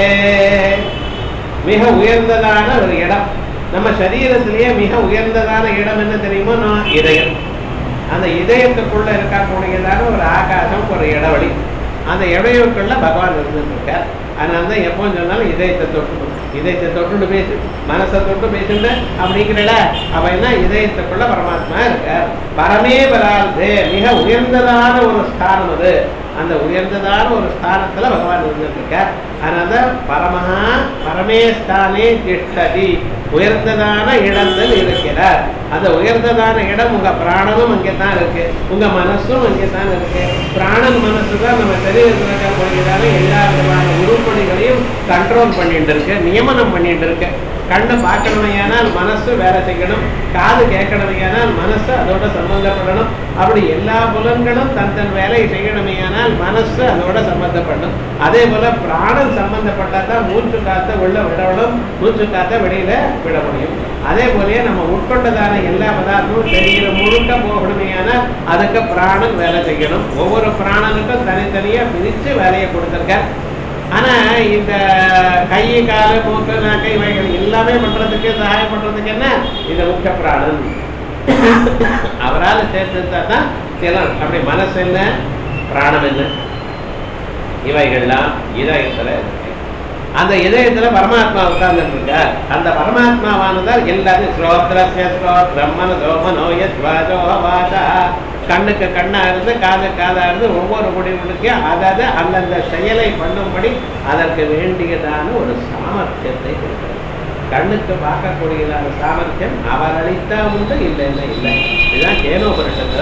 மிக உயர்ந்ததான ஒரு இடம் நம்ம சரீரத்திலேயே மிக உயர்ந்ததான இடம் என்ன தெரியுமோ நான் இதயம் அந்த இதயத்துக்குள்ள இருக்கக்கூடியதான ஒரு ஆகாசம் ஒரு இடவெளி அந்த இடையுக்குள்ள பகவான் இருந்துட்டு இருக்கார் அதனால தான் எப்பவும் சொன்னாலும் இதயத்தை தொட்டு இதயத்தை தொட்டுட்டு பேசு மனசை தொட்டு பேசுங்க அப்படிங்கிறல அவ என்ன இதயத்துக்குள்ள பரமாத்மா இருக்கார் பரமே பரார்த்தே மிக உயர்ந்ததான ஒரு ஸ்தானம் அது அந்த உயர்ந்ததான ஒரு ஸ்தானத்துல பகவான் இருந்துட்டு இருக்கார் அதனால பரமஹா பரமே ஸ்தானே திஷ்டதி உயர்ந்ததான இடத்தில் இருக்கிறார் அந்த உயர்ந்ததான இடம் உங்க பிராணனும் அங்கே தான் இருக்கு உங்க மனசும் அங்கே தான் இருக்கு பிராணன் மனசு தான் நம்ம சரீரத்தில் இருக்கக்கூடியதான எல்லா விதமான உருப்படிகளையும் கண்ட்ரோல் பண்ணிட்டு இருக்கு நியமனம் பண்ணிட்டு இருக்கு கண்ணை பார்க்கணுமையானால் மனசு வேலை செய்யணும் காது கேட்கணுமையானால் மனசு அதோட சம்பந்தப்படணும் அப்படி எல்லா புலன்களும் தன் தன் வேலையை செய்யணுமையானால் மனசு அதோட சம்பந்தப்படணும் அதே போல பிராணம் சம்பந்தப்பட்டா தான் மூச்சு காத்த உள்ள விடணும் மூச்சு காத்த வெளியில விட முடியும் அதே போலயே நம்ம உட்கொண்டதான எல்லா பதார்த்தமும் தெரிகிற முழுக்க போகணுமே ஆனால் அதுக்கு பிராணன் வேலை செய்யணும் ஒவ்வொரு பிராணனுக்கும் தனித்தனியா பிரிச்சு வேலையை கொடுத்துருக்கார் ஆனா இந்த கை காலு மூக்கு நாக்கை இவைகள் எல்லாமே பண்றதுக்கு சகாயம் பண்றதுக்கு என்ன இந்த முக்கிய பிராணன் அவரால் சேர்த்து தான் திறன் அப்படி மனசு என்ன பிராணம் என்ன இவைகள்லாம் இதயத்துல இருக்கு அந்த இதயத்துல பரமாத்மா உட்கார்ந்துட்டு இருக்கார் அந்த பரமாத்மாவானதால் எல்லாத்தையும் ஸ்ரோத்ரஸ்ய ஸ்ரோத்ரம் மனதோ மனோயத் வாஜோ வாசா கண்ணுக்கு கண்ணா இருந்து காது காதா இருந்து ஒவ்வொரு முடிவுகளுக்கும் அதாவது அந்தந்த செயலை பண்ணும்படி அதற்கு வேண்டியதான ஒரு சாமர்த்தியத்தை கொடுக்கிறது கண்ணுக்கு பார்க்கக்கூடியதான சாமர்த்தியம் அவர் அளித்தா உண்டு இல்லை இல்லை இல்லை இதுதான் கேனோபுரட்டத்துல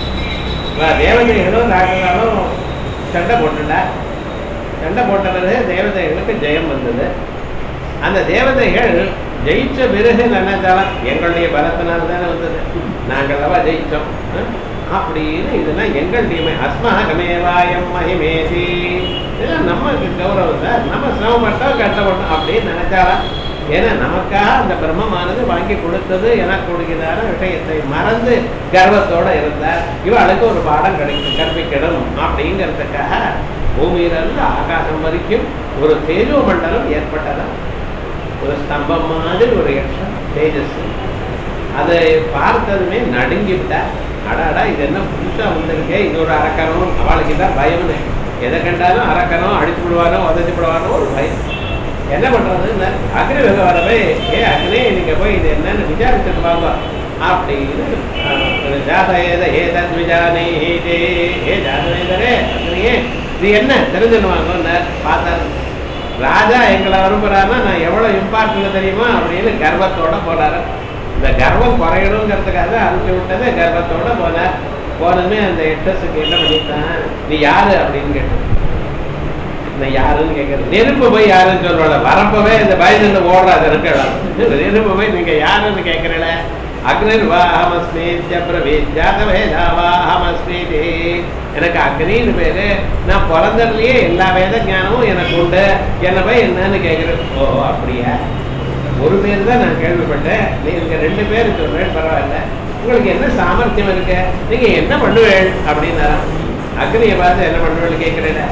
தேவதைகளும் ராகங்களும் சண்டை போட்டுட்டா சண்டை போட்டது தேவதைகளுக்கு ஜெயம் வந்தது அந்த தேவதைகள் ஜெயிச்ச பிறகு நினைச்சாலும் எங்களுடைய பலத்தினால் தானே வந்தது நாங்கள் அவ ஜெயிச்சோம் அஹ், அப்படின்னு இதெல்லாம் எங்களுடைய அஸ்மகமேவாயம் மகிமேதி இதெல்லாம் நமக்கு கௌரவம் தான் நம்ம சிரமப்பட்டோம் கஷ்டப்பட்டோம் அப்படின்னு நினைச்சாலாம் ஏன்னா நமக்காக அந்த பிரம்மமானது வாங்கி கொடுத்தது எனக்கு கொடுக்கிறதான விஷயத்தை மறந்து கர்வத்தோட இருந்தார் இவளுக்கு ஒரு பாடம் கிடைக்கும் கற்பிக்கணும் அப்படிங்கிறதுக்காக பூமியிலிருந்து ஆகாசம் வரைக்கும் ஒரு தேஜோ மண்டலம் ஏற்பட்டதா ஒரு ஸ்தம்பம் மாதிரி ஒரு யக்ஷம் தேஜஸ் அதை பார்த்ததுமே நடுங்கி விட்டா அடாடா இது என்ன புதுசா வந்திருக்கே இது ஒரு அரக்கணும் அவளுக்கு தான் பயம்னு எதை கண்டாலும் அரக்கணும் அடிச்சு விடுவானோ உதச்சி விடுவானோ ஒரு பயம் என்ன பண்றதுன்னு அக்னி வெக வரவே ஏ அக்னி நீங்க போய் இது என்னன்னு விசாரிச்சுட்டு வாங்க அப்படின்னு அஹ், ஜாதவேத ஏ தத் விஜானே ஏ ஜாதவேதரே அக்னியே இது என்ன தெரிஞ்சுடுவாங்கன்னு பார்த்தாரு ராஜா எங்களை விரும்புறாருன்னா நான் எவ்வளவு இம்பார்ட்டன் தெரியுமா அப்படின்னு கர்வத்தோட போனாரு இந்த கர்வம் குறையணுங்கிறதுக்காக அனுப்பி விட்டது கர்வத்தோட போனார் போனதுமே அந்த எட்டஸுக்கு என்ன பண்ணிட்டான் நீ யாரு அப்படின்னு கேட்டான் நான் யாருன்னு கேட்கறது நெருப்பு போய் யாருன்னு சொல்றோம்ல வரப்பவே இந்த பயந்து ஓடுறாது இருக்கலாம் நெருப்பு போய் நீங்க யாருன்னு கேட்கறல அக்னிர் வா அஹமஸ்மி பிரவீத் ஜாதவேதா வா அஹமஸ்மி எனக்கு அக்னின்னு பேரு நான் பிறந்ததுலயே எல்லா வேத ஞானமும் எனக்கு உண்டு என்ன போய் என்னன்னு கேட்கிறேன் ஓ அப்படியா ஒரு பேர் தான் நான் கேள்விப்பட்டேன் நீங்க ரெண்டு பேர் சொல்றேன் பரவாயில்ல உங்களுக்கு என்ன சாமர்த்தியம் இருக்கு நீங்க என்ன பண்ணுவேள் அப்படின்னாராம் அக்னியை பார்த்து என்ன பண்ணுவேள் கேட்கிறேன்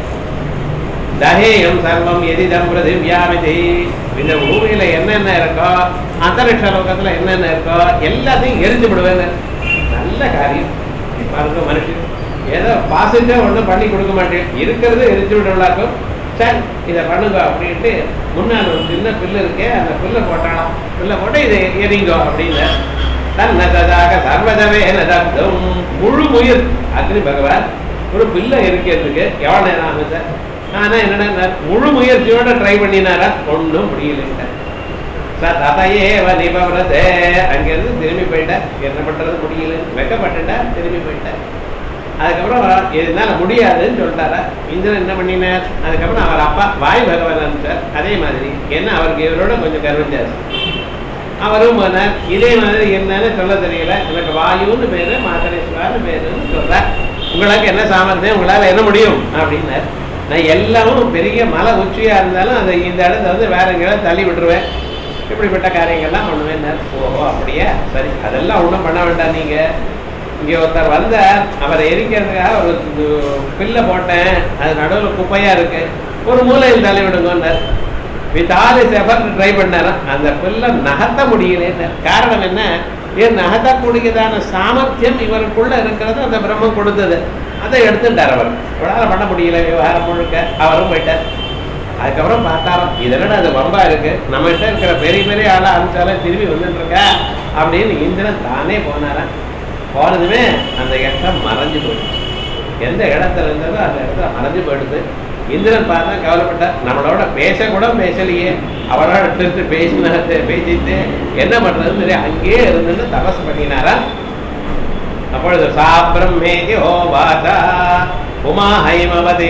தஹேயம் சர்வம் எதிதம் பிருதிவியாமிதி இந்த பூமியில என்னென்ன இருக்கோ அந்தரிக்ஷ லோகத்துல என்னென்ன இருக்கோ எல்லாத்தையும் எரிஞ்சு விடுவேன்னு நல்ல காரியம் பாருங்க மனுஷன் ஏதோ பாசிட்டிவா ஒண்ணும் பண்ணி கொடுக்க மாட்டேன் இருக்கிறது எரிஞ்சு விடலாக்கும் சரி இதை பண்ணுங்க அப்படின்ட்டு முன்னால் ஒரு சின்ன பில்லு இருக்கே அந்த பில்லை போட்டாலாம் பில்லை போட்டு இதை எரிங்கோ அப்படின்னு தன்னதாக சர்வதவே நதப்தம் முழு முயல் அக்னி பகவான் ஒரு பில்லை எரிக்கிறதுக்கு எவ்வளவு நேரம் ஆகும் சார் ஆனா என்னடா முழு முயற்சியோட ட்ரை பண்ணினாரா ஒண்ணும் முடியல சார் ததையே நிபவரதே அங்கிருந்து திரும்பி போயிட்டார் என்ன பண்றது முடியல வெக்கப்பட்டுட்டா திரும்பி போயிட்டார் அதுக்கப்புறம் என்னால முடியாதுன்னு சொல்லிட்டாரா இந்திரன் என்ன பண்ணினார் அதுக்கப்புறம் அவர் அப்பா வாய் பகவான் சார் அதே மாதிரி என்ன அவருக்கு இவரோட கொஞ்சம் கர்வம் ஜாஸ்தி அவரும் போனார் இதே மாதிரி என்னன்னு சொல்ல தெரியல எனக்கு வாயுன்னு பேரு மாதரேஸ்வரான்னு பேருன்னு சொல்றார் உங்களுக்கு என்ன சாமர்த்தியம் உங்களால என்ன முடியும் அப்படின்னார் நான் எல்லாமும் பெரிய மலை உச்சியா இருந்தாலும் அதை இந்த இடத்த வந்து வேற எங்கேயாவது தள்ளி விட்டுருவேன் இப்படிப்பட்ட காரியங்கள்லாம் பண்ணுவேன் ஓஹோ அப்படியா சரி அதெல்லாம் ஒன்றும் பண்ண வேண்டாம் நீங்க இங்க ஒருத்தர் வந்தார் அவரை எரிக்கிறதுக்காக ஒரு பில்லை போட்டேன் அது நடுவில் குப்பையா இருக்கு ஒரு மூலையில் தள்ளி விடுங்கன்னார் வித்தாலி செபர் ட்ரை பண்ணாராம் அந்த பில்லை நகர்த்த முடியலன்னு காரணம் என்ன ஏன் நகர்த்தக்கூடியதான சாமர்த்தியம் இவருக்குள்ள இருக்கிறது அந்த பிரம்மம் கொடுத்தது அதை எடுத்துட்டார் அவர் இவரால் பண்ண முடியல விவகாரம் முழுக்க அவரும் போயிட்டார் அதுக்கப்புறம் பார்த்தாராம் இதனோட அது வம்பா இருக்கு நம்ம கிட்ட இருக்கிற பெரிய பெரிய ஆளா அனுப்பிச்சாலே திரும்பி வந்துட்டு இருக்கா அப்படின்னு இந்திரன் தானே போனாராம் போனதுமே அந்த இடம் மறைஞ்சு போயிடுச்சு எந்த இடத்துல இருந்ததோ அந்த இடத்துல மறைஞ்சு போயிடுது இந்திரன் பார்த்தா கவலைப்பட்டார் நம்மளோட பேச கூட பேசலையே அவரோட எடுத்து பேசினா பேசிட்டு என்ன பண்றதுன்னு சொல்லி அங்கேயே இருந்துட்டு தபஸ் பண்ணினாரா அப்பொழுது சா பிரம்மேதி ஓ வாதா உமா ஹைமவதே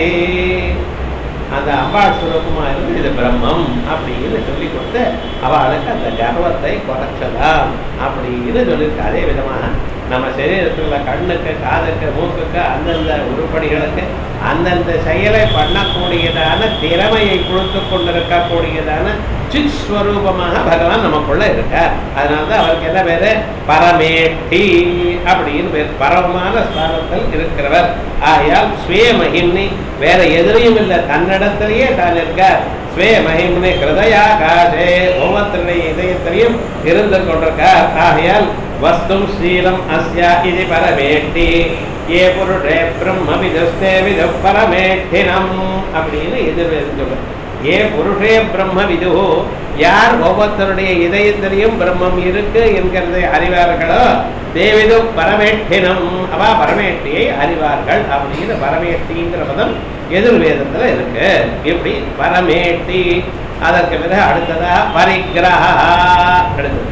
அந்த அம்பாள் சுரூபமா இருந்து இது பிரம்மம் அப்படின்னு சொல்லி கொடுத்து அவளுக்கு அந்த கர்வத்தை குறைச்சலாம் அப்படின்னு சொல்லியிருக்கு அதே விதமாக நம்ம சரீரத்துல கண்ணுக்கு காதுக்கு மூக்குக்கு அந்தந்த உருப்படிகளுக்கு அந்தந்த செயலை பண்ணக்கூடியதான திறமையை கொடுத்து கொண்டிருக்கக்கூடியதான சித் ஸ்வரூபமாக பகவான் நமக்குள்ள இருக்கார் அதனாலதான் அவருக்கு என்ன பேரு பரமேட்டி அப்படின்னு பேர் பரமமான ஸ்தானத்தில் இருக்கிறவர் ஆகையால் ஸ்வே மகிம்னி வேற எதிரையும் இல்லை தன்னிடத்திலேயே தான் இருக்கார் ஸ்வே மகிம்னி ஹிருதயா காசே ஒவ்வொருத்தருடைய இதயத்திலையும் இருந்து கொண்டிருக்கார் ஆகையால் வஸ்தும் ஸ்ரீலம் அஸ்யா இது பரமேட்டி ஏ புருஷே பிரம்ம விதஸ்தே வித பரமேட்டினம் அப்படின்னு எதிர்வேதம் சொல்ற ஏ புருஷே பிரம்ம விது யார் ஒவ்வொருத்தருடைய இதயத்திலையும் பிரம்மம் இருக்கு என்கிறதை அறிவார்களோ தேவிது பரமேட்டினம் அவா பரமேட்டியை அறிவார்கள் அப்படின்னு பரமேட்டிங்கிற பதம் எதிர்வேதத்துல இருக்கு இப்படி பரமேட்டி அதற்கு பிறகு அடுத்ததா பரிகிரஹா அடுத்தது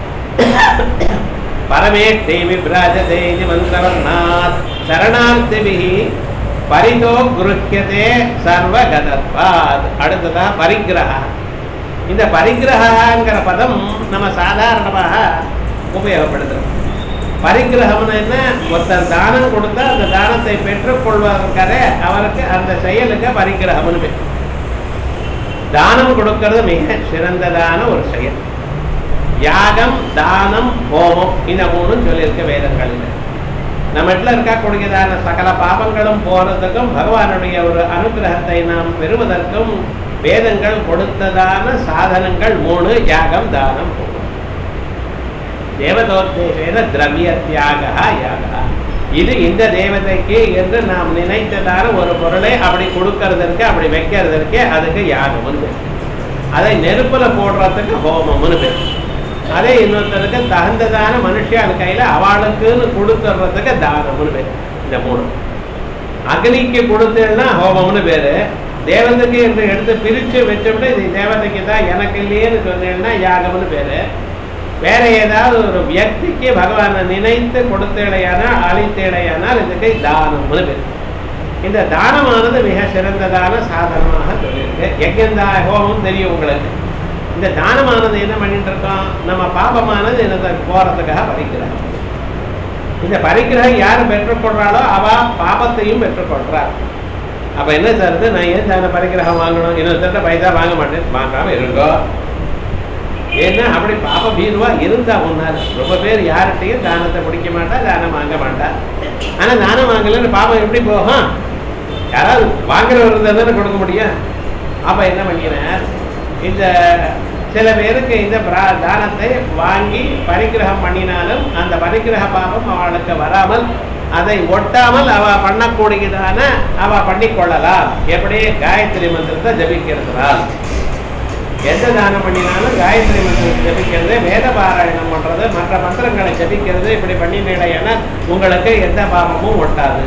பரமேட்டே விப்ராஜதே இது மந்திரவர்ணாத் சரணார்த்திபிஹி பரிதோ குருஹ்யதே சர்வகதத்வாத் அடுத்ததா பரிகிரஹா இந்த பரிகிரகாங்கிற பதம் நம்ம சாதாரணமாக உபயோகப்படுத்துறோம் பரிகிரகம்னு என்ன ஒருத்தர் தானம் கொடுத்தா அந்த தானத்தை பெற்றுக்கொள்வதற்காக அவருக்கு அந்த செயலுக்கு பரிகிரகம்னு பேர் தானம் கொடுக்கிறது மிக சிறந்ததான ஒரு செயல் யாகம் தானம் ஹோமம் இந்த மூணும் சொல்லியிருக்க வேதங்களில் நம்ம இடத்துல இருக்கக்கூடியதான சகல பாபங்களும் போறதுக்கும் பகவானுடைய ஒரு அனுகிரகத்தை நாம் பெறுவதற்கும் வேதங்கள் கொடுத்ததான சாதனங்கள் மூணு யாகம் தானம் ஹோமம் தேவதோத்தேசேன திரவிய தியாக யாகா இது இந்த தேவதைக்கு என்று நாம் நினைத்ததான ஒரு பொருளை அப்படி கொடுக்கறதற்கு அப்படி வைக்கிறதற்கு அதுக்கு யாகம்னு பேர் அதை நெருப்புல போடுறதுக்கு ஹோமம்னு பேர் அதே இன்னொருத்தருக்கு தகுந்ததான மனுஷன் கையில அவளுக்குன்னு கொடுத்துறதுக்கு தானம்னு பேர் இந்த மூணு அக்னிக்கு கொடுத்தேன்னா ஹோமம்னு பேரு தேவதைக்கு என்று எடுத்து பிரிச்சு வச்சோம்னா இது தேவதைக்கு தான் எனக்கு இல்லையேன்னு சொன்னேன்னா யாகம்னு பேரு வேற ஏதாவது ஒரு வியக்திக்கு பகவானை நினைத்து கொடுத்தேடையானால் அழித்தேடையானால் இதுக்கு தானம்னு பேர் இந்த தானமானது மிக சிறந்ததான சாதனமாக சொல்லியிருக்கு யஜ்யந்தா ஹோமம் தெரியும் உங்களுக்கு இந்த தானமானது என்ன பண்ணிட்டு இருக்கோம் நம்ம பாபமானது என்ன போறதுக்காக பரிக்கிரகம் இந்த பரிக்கிரகம் யார் பெற்றுக்கொள்றாளோ அவ பாபத்தையும் பெற்றுக்கொள்றார் அப்ப என்ன சார் இது? நான் ஏன் தான பரிக்கிரகம் வாங்கணும் இன்னொருத்தட்ட பைசா வாங்க மாட்டேன் வாங்காம இருங்கோ ஏன்னா அப்படி பாப பீருவா இருந்தா முன்னால ரொம்ப பேர் யார்கிட்டையும் தானத்தை பிடிக்க மாட்டா தானம் வாங்க மாட்டா ஆனா தானம் வாங்கலன்னு பாபம் எப்படி போகும் யாராவது வாங்குறவர் இருந்தா தானே கொடுக்க முடியும் அப்ப என்ன பண்ணினார் இந்த சில பேருக்கு இந்த பிரா- தானத்தை வாங்கி பரிகிரகம் பண்ணினாலும் அந்த பரிகிரக பாபம் அவளுக்கு வராமல் அதை ஒட்டாமல் அவ பண்ணக்கூடியதான அவ பண்ணிக்கொள்ளலாம் எப்படி காயத்ரி மந்திரத்தை ஜபிக்கிறதுனால் எந்த தானம் பண்ணினாலும் காயத்ரி மந்திரம் ஜபிக்கிறது வேத பாராயணம் பண்றது மற்ற மந்திரங்களை ஜபிக்கிறது இப்படி பண்ணினீங்கன்னா உங்களுக்கு எந்த பாவமும் ஒட்டாது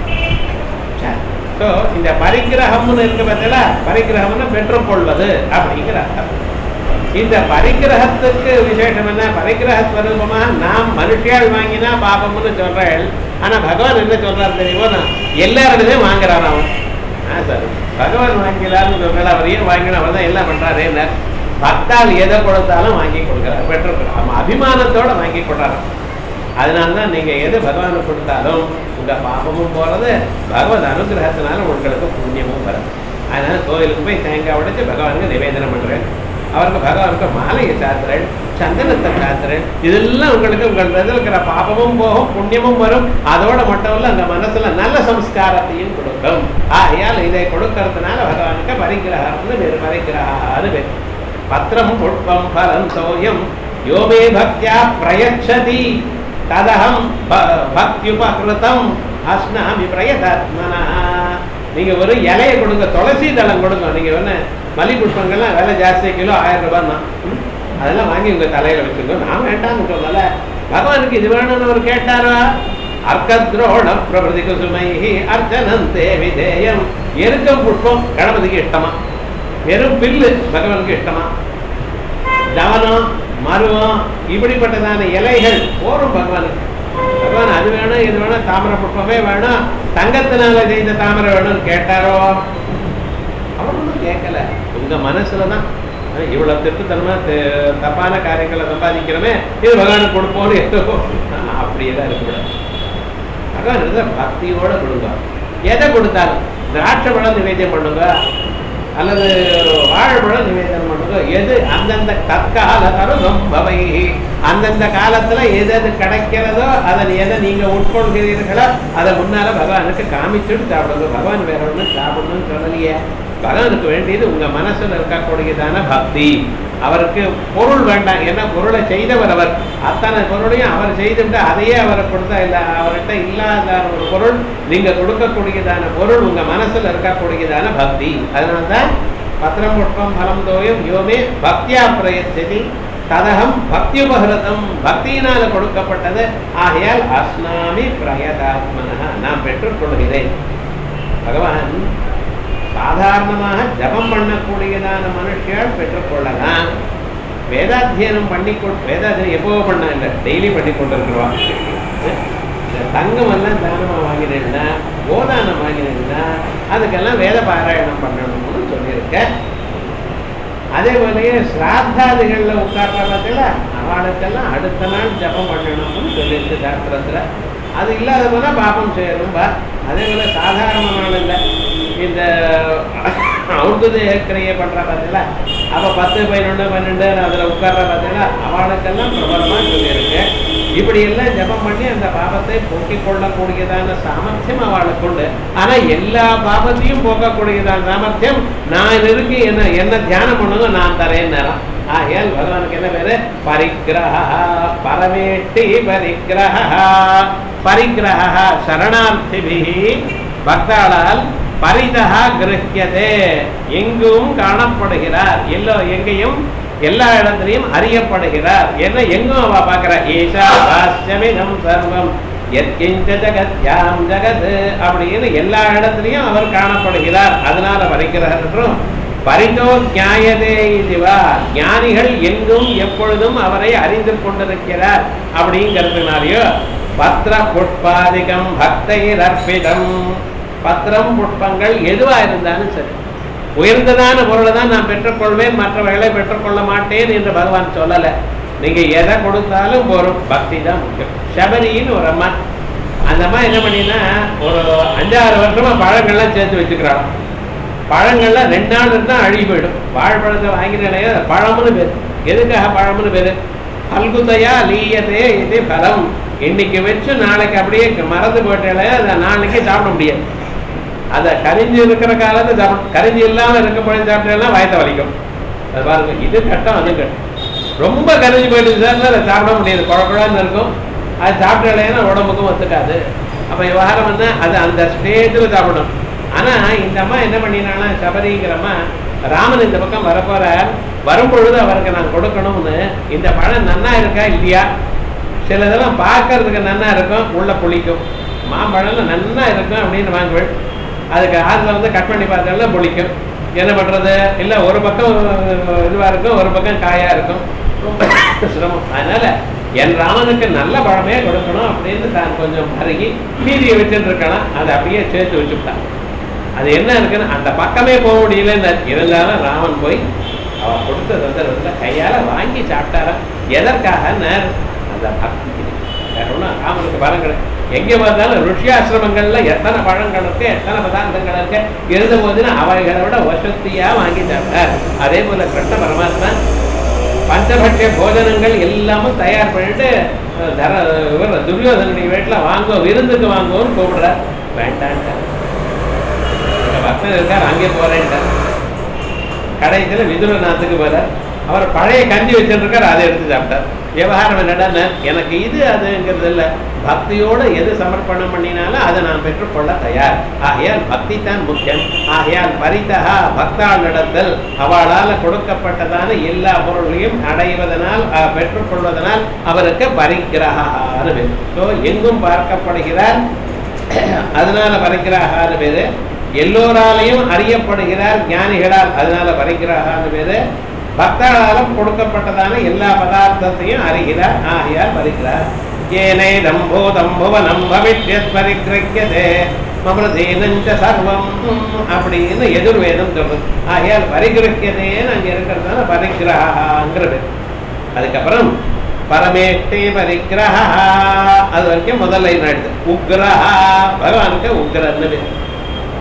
ஸோ இந்த பரிகிரகம்னு இருக்கு பார்த்தீங்களா பரிகிரகம்னு பெற்றுக்கொள்வது அப்படிங்கிற அர்த்தம் இந்த பரிகிரகத்துக்கு விசேஷம் என்ன பரிகிரக ஸ்வரூபமாக நாம் மனுஷியால் வாங்கினா பாபம்னு சொல்றேன் ஆனா பகவான் என்ன சொல்றாரு தெரியுமோ நான் எல்லாரிடமே வாங்குறான் அவன் ஆ சார் பகவான் வாங்கிலான்னு சொல்றாரு அவர் ஏன் வாங்கினா அவர் தான் எல்லாம் பண்றாரு என்ன பக்தால் எதை கொடுத்தாலும் வாங்கி கொடுக்குறாரு பெற்றுக்கிறார் அவன் அபிமானத்தோட வாங்கி கொடுறாரு அதனால தான் நீங்க எது பகவானுக்கு கொடுத்தாலும் உங்க பாபமும் போறது பகவத் அனுகிரகத்தினால உங்களுக்கு புண்ணியமும் வரும் அதனால கோயிலுக்கு போய் தேங்காய் உடைச்சு பகவானுக்கு நிவேதனம் பண்றேன் அவருக்கு பகவானுக்கு மாலையை சாத்துறேன் சந்தனத்தை சாத்துறேன் இதெல்லாம் உங்களுக்கு உங்கள் இதில் இருக்கிற பாபமும் போகும் புண்ணியமும் வரும் அதோட மட்டும் இல்ல அந்த மனசுல நல்ல சம்ஸ்காரத்தையும் கொடுக்கும் ஆகையால் இதை கொடுக்கறதுனால பகவானுக்கு பரிகிரகம்னு பேர் பரிகிரகான்னு பேர் பத்திரம் புஷ்பம் பலம் சோயம் யோமே பக்தியா பிரயச்சதி ததகம் ப- பக்தியுபகிருதம் அஸ்னாமி பிரயதாத்மனா நீங்க ஒரு இலையை கொடுங்க துளசி தளம் கொடுங்க நீங்க என்ன மல்லி புஷ்பங்கள்லாம் விலை ஜாஸ்தி கிலோ ஆயிரம் ரூபாய் தான் அதெல்லாம் வாங்கி உங்க தலையில வச்சுக்கோ நான் வேண்டாம்னு சொல்லல பகவானுக்கு இது வேணும்னு அவர் கேட்டாரா அர்க்கத்ரோண பிரபதி குசுமைஹி அர்ச்சனந்தே விதேயம் எருக்கம் புஷ்பம் கணபதிக்கு இஷ்டமா வெறும் பில்லு பகவானுக்கு இஷ்டமா தவனம் மருவம் இப்படிப்பட்டதான இலைகள் போரும் பகவானுக்கு பகவான் அது வேணும் இது வேணும் தாமரை புஷ்பமே வேணும் தங்கத்தினால செய்த தாமரை வேணும்னு கேட்டாரோ அவர் ஒன்றும் கேட்கல உங்க மனசுல தான் அஹ், இவ்வளவு திட்டுத்தனமா த- தப்பான காரியங்களை சம்பாதிக்கிறோமே இது பகவானுக்கு கொடுப்போம்னு ஏதோ அப்படியே தான் இருக்கக்கூடாது பகவான் இருந்தா பக்தியோட கொடுங்க எதை கொடுத்தாலும் திராட்சை பழம் நிவேத்தியம் பண்ணுங்க அல்லது வாழைப்பழம் நிவேதனம் பண்ணுங்க எது அந்தந்த தற்கால தருணம் பவை அந்தந்த காலத்துல எது எது கிடைக்கிறதோ அதை எதை நீங்க உட்கொள்கிறீர்களோ அதை முன்னால பகவானுக்கு காமிச்சுட்டு சாப்பிடுங்க பகவான் வேற ஒன்றும் சாப்பிடணும்னு சொல்லலையே பகவானுக்கு வேண்டியது உங்க மனசுல இருக்கக்கூடியதான பக்தி அவருக்கு பொருள் வேண்டாம் ஏன்னா பொருளை செய்தவர் அவர் அத்தனை பொருளையும் அவர் செய்துட்டு அதையே அவரை கொடுத்தா இல்லை அவர்கிட்ட இல்லாத ஒரு பொருள் நீங்க கொடுக்கக்கூடியதான பொருள் உங்க மனசுல இருக்கக்கூடியதான பக்தி அதனால்தான் பத்திரம் புஷ்பம் பலம் தோயம் யோமே பக்தியா பிரயச்சதி ததகம் பக்தியுபகிருதம் பக்தியினால கொடுக்கப்பட்டது ஆகையால் அஸ்னாமி பிரயதாத்மனா நான் பெற்றுக்கொள்கிறேன் பகவான் சாதாரணமாக ஜபம் பண்ணக்கூடியதான மனுஷியால் பெற்றுக்கொள்ளலாம் வேதாத்தியனம் பண்ணி கொண்டு வேதாத்தியனம் எப்போ பண்ண இல்லை டெய்லி பண்ணி கொண்டிருக்கிறோம் இந்த தங்கம் எல்லாம் தானமா வாங்கினேன்னா கோதானம் வாங்கினேன்னா அதுக்கெல்லாம் வேத பாராயணம் பண்ணணும்னு சொல்லியிருக்கேன் அதே போலயே சிராத்தாதிகளில் உட்கார்ற பார்த்தீங்களா அவளுக்கெல்லாம் அடுத்த நாள் ஜபம் பண்ணணும்னு சொல்லியிருக்கு சாஸ்திரத்துல அது இல்லாத போல பாபம் செய்யணும்பா அதே போல சாதாரண நாள் இல்லை இந்த அவுட்டுதே கிரியை பண்ற பார்த்தீங்களா அவ பத்து பதினொன்று பன்னெண்டு அதுல உட்கார்ற பார்த்தீங்களா அவளுக்கெல்லாம் பிரபலமா சொல்லியிருக்கு இப்படி எல்லாம் ஜபம் பண்ணி அந்த பாபத்தை போக்கிக் கொள்ளக்கூடியதான சாமர்த்தியம் அவளுக்கு உண்டு ஆனா எல்லா பாபத்தையும் போக்கக்கூடியதான சாமர்த்தியம் நான் இருக்கு என்ன என்ன தியானம் பண்ணுங்க நான் தரேன் நேரம் ஆகையால் பகவானுக்கு என்ன பேரு பரிகிரக பரமேட்டி பரிகிரக பரிகிரக சரணார்த்திபி பக்தாளால் பரிதா கிரகியதே எங்கும் காணப்படுகிறார் எல்லோ எங்கேயும் எல்லா இடத்துலையும் அறியப்படுகிறார் என்ன எங்கும் அவ பார்க்கிற ஈஷா பாஸ்யமிதம் சர்வம் எத்கிஞ்ச ஜகத்யாம் ஜகத் அப்படின்னு எல்லா இடத்துலையும் அவர் காணப்படுகிறார் அதனால வருகிறார் என்றும் பரிதோ நியாயதே இதுவா ஞானிகள் எங்கும் எப்பொழுதும் அவரை அறிந்து கொண்டிருக்கிறார் அப்படிங்கிறதுனாலயோ பத்ர புஷ்பாதிகம் பக்தைர் அர்ப்பிதம் பத்திரம் புஷ்பங்கள் எதுவா இருந்தாலும் சரி உயர்ந்ததான பொருளை தான் நான் பெற்றுக்கொள்வேன் மற்றவர்களை பெற்றுக்கொள்ள மாட்டேன் என்று பகவான் சொல்லலை நீங்க எதை கொடுத்தாலும் போரும் பக்தி தான் முக்கியம் சபரின்னு ஒரு அம்மா அந்த அம்மா என்ன பண்ணினா ஒரு அஞ்சாறு வருஷமா பழங்கள்லாம் சேர்த்து வச்சுக்கிறாளாம் பழங்கள்லாம் ரெண்டு நாள் இருந்தா அழுகி போயிடும் வாழைப்பழத்தை வாங்கினாலே பழம்னு பேர் எதுக்காக பழம்னு பேரு பல்குத்தையா லீயதே இது பலம் இன்னைக்கு வச்சு நாளைக்கு அப்படியே மறந்து போயிட்டாலே அதை நாளைக்கு சாப்பிட முடியாது அதை கரிஞ்சு இருக்கிற காலத்து சாப்பிட கரிஞ்சு இல்லாம இருக்க பழம் சாப்பிட்டா வயத்தை வலிக்கும் அது பாருங்க இது கட்டம் அது கட்டம் ரொம்ப கரிஞ்சு போயிட்டு சார் அதை சாப்பிட முடியாது குழப்பழான்னு இருக்கும் அது சாப்பிட்டாலேன்னா உடம்புக்கும் ஒத்துக்காது அப்ப விவகாரம் வந்து அது அந்த ஸ்டேஜில் சாப்பிடணும் ஆனா இந்த அம்மா என்ன பண்ணினானா சபரிங்கிறம்மா ராமன் இந்த பக்கம் வரப்போற வரும்பொழுது அவருக்கு நான் கொடுக்கணும்னு இந்த பழம் நன்னா இருக்கா இல்லையா சில இதெல்லாம் பார்க்கறதுக்கு நன்னா இருக்கும் உள்ள புளிக்கும் மாம்பழம்ல நன்னா இருக்கும் அப்படின்னு வாங்குவேன் அதுக்கு ஆறுல வந்து கட் பண்ணி பார்த்தால புளிக்கும் என்ன பண்றது இல்ல ஒரு பக்கம் இதுவா இருக்கும் ஒரு பக்கம் காயா இருக்கும் ரொம்ப சிரமம் அதனால என் ராமனுக்கு நல்ல பழமே கொடுக்கணும் அப்படின்னு தான் கொஞ்சம் அருகி மீதியை வச்சுட்டு இருக்கலாம் அதை அப்படியே சேர்த்து வச்சுட்டான் அது என்ன இருக்குன்னு அந்த பக்கமே போக முடியலன்னு இருந்தாலும் ராமன் போய் அவன் கொடுத்த சந்தர்ப்பத்தில் கையால வாங்கி சாப்பிட்டாரா எதற்காக நேர் அந்த பக்தி வேற ஒன்றும் ராமனுக்கு பழங்கள் எங்கே பார்த்தாலும் ருஷ்யாசிரமங்கள்ல எத்தனை பழங்கள் இருக்கு எத்தனை பதார்த்தங்கள் இருக்கு இருந்த போதுன்னா அவைகளை விட வசதியா வாங்கி சாப்பிட்டார் அதே போல கிருஷ்ண பரமாத்மா பஞ்சபட்ச போஜனங்கள் எல்லாமும் தயார் பண்ணிட்டு தர இவர் துரியோதனுடைய வீட்டில் வாங்கோ விருந்துக்கு வாங்குவோன்னு கூப்பிடுறார் வேண்டான்ட்டார் பக்தர் இருக்கார் அங்கே போறேன்ட்டார் கடைசியில் விதுரநாத்துக்கு போறார் அவர் பழைய கஞ்சி வச்சிருக்கார் அதை எடுத்து சாப்பிட்டார் விவகாரம் என்னடா எனக்கு இது அதுங்கிறது இல்லை பக்தியோட எது சமர்ப்பணம் பண்ணினாலும் அதை நான் பெற்றுக்கொள்ள தயார் ஆகையால் பக்தி தான் முக்கியம் ஆகையால் பரிதகா பக்தாள் நடத்தல் அவளால் கொடுக்கப்பட்டதான எல்லா பொருளையும் அடைவதனால் பெற்றுக்கொள்வதனால் அவருக்கு பரிகிரகான்னு பேர் ஸோ எங்கும் பார்க்கப்படுகிறார் அதனால பரிகிரகான்னு பேரு எல்லோராலையும் அறியப்படுகிறார் ஞானிகளால் அதனால பரிகிரகான்னு பேரு பக்தர்களாலும் கொடுக்கப்பட்டதான எல்லா பதார்த்தத்தையும் அறிகிறார் ஆகையால் வருகிறார் ஏனை தம்போதம் புவனம் பவிஷ்யத் பரிகிரக்கியதே மமதேனஞ்ச சர்வம் அப்படின்னு எதிர்வேதம் சொல்றது ஆகையால் பரிகிரக்கியதேன்னு அங்க இருக்கிறதுனால பரிகிரகாங்கிறது அதுக்கப்புறம் பரமேஷ்டே பரிகிரகா அது வரைக்கும் முதல்ல என்ன எடுத்து உக்ரஹா பகவானுக்கு உக்ரன்னு பேர்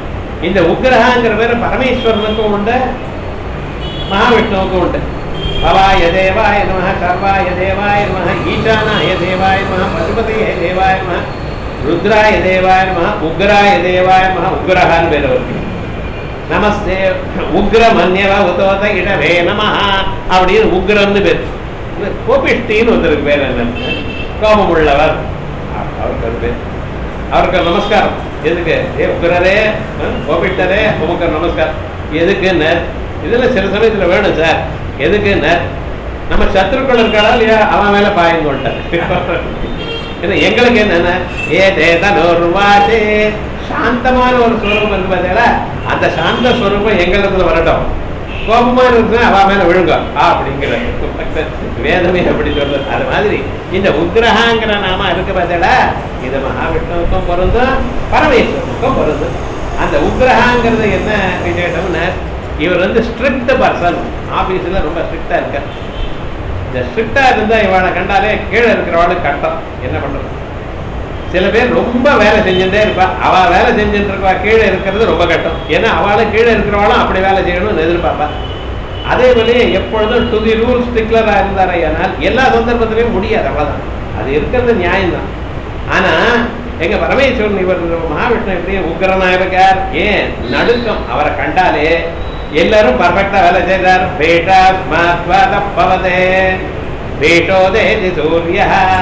இந்த உக்ரஹாங்கிற பேரு பரமேஸ்வரனுக்கும் உண்டு மகாவிஷ்ணுவுக்கும் உண்டு பவாய தேவாய நம சர்வாய தேவாய நம ஈசானாய தேவாய நம பசுபதிய தேவாய நம ருத்ராய தேவாய நம உக்ராய தேவாய நம உக்ரஹான்னு பேர் அவருக்கு நமஸ்தே உக்ர மன்யவ உதோத இடவே நம அப்படின்னு உக்ரன்னு பேர் கோபிஷ்டின்னு ஒருத்தருக்கு பேர் என்ன கோபம் உள்ளவர் அவருக்கு ஒரு பேர் அவருக்கு ஒரு நமஸ்காரம் எதுக்கு ஏ உக்ரரே அஹ், கோபிட்டரே உமக்கு ஒரு நமஸ்காரம் எதுக்குன்னு இதுல சில சமயத்துல வேணும் சார் எதுக்குன்னு நம்ம சத்ருக்கள் இருக்காளா இல்லையா அவன் மேல பாயம் கொண்டார் ஏன்னா எங்களுக்கு என்னன்னா ஏ தேதனோர்வாச்சே சாந்தமான ஒரு ஸ்வரூபம் இருக்கு பார்த்தீங்களா அந்த சாந்த ஸ்வரூபம் எங்களுக்கு வரட்டும் கோபமா இருக்குன்னா அவ மேல விழுங்க ஆ அப்படிங்கிற வேதமே அப்படி சொல்றது அது மாதிரி இந்த உக்ரஹாங்கிற நாம இருக்கு பார்த்தீங்களா இது மகாவிஷ்ணுவுக்கும் பொருந்தும் பரமேஸ்வரனுக்கும் பொருந்தும் அந்த உக்ரஹாங்கிறது என்ன விசேஷம்னா இவர் வந்து ஸ்ட்ரிக்ட் பர்சன் ஆபீஸ்ல ரொம்ப ஸ்ட்ரிக்டா இருக்கார் இந்த ஸ்ட்ரிக்டா இருந்தா இவனை கண்டாலே கீழே இருக்கிறவளுக்கு கட்டம் என்ன பண்றது சில பேர் ரொம்ப வேலை செஞ்சுட்டே இருப்பா அவ வேலை செஞ்சுட்டு இருக்கா கீழே இருக்கிறது ரொம்ப கட்டம் ஏன்னா அவளும் கீழே இருக்கிறவளும் அப்படி வேலை செய்யணும்னு எதிர்பார்ப்பா அதே போலயே எப்பொழுதும் டு தி ரூல் ஸ்டிக்லரா இருந்தாரே ஆனால் எல்லா சந்தர்ப்பத்திலையும் முடியாது அவ்வளவுதான் அது இருக்கிறது நியாயம்தான் ஆனா எங்க பரமேஸ்வரன் இவர் மகாவிஷ்ணு எப்படி உக்ரனா இருக்கார் ஏன் நடுக்கம் அவரை கண்டாலே எல்லாரும் பர்ஃபெக்டா வேலை செய்தார் பேட்டா பவதே பீட்டோதேதி சூரிய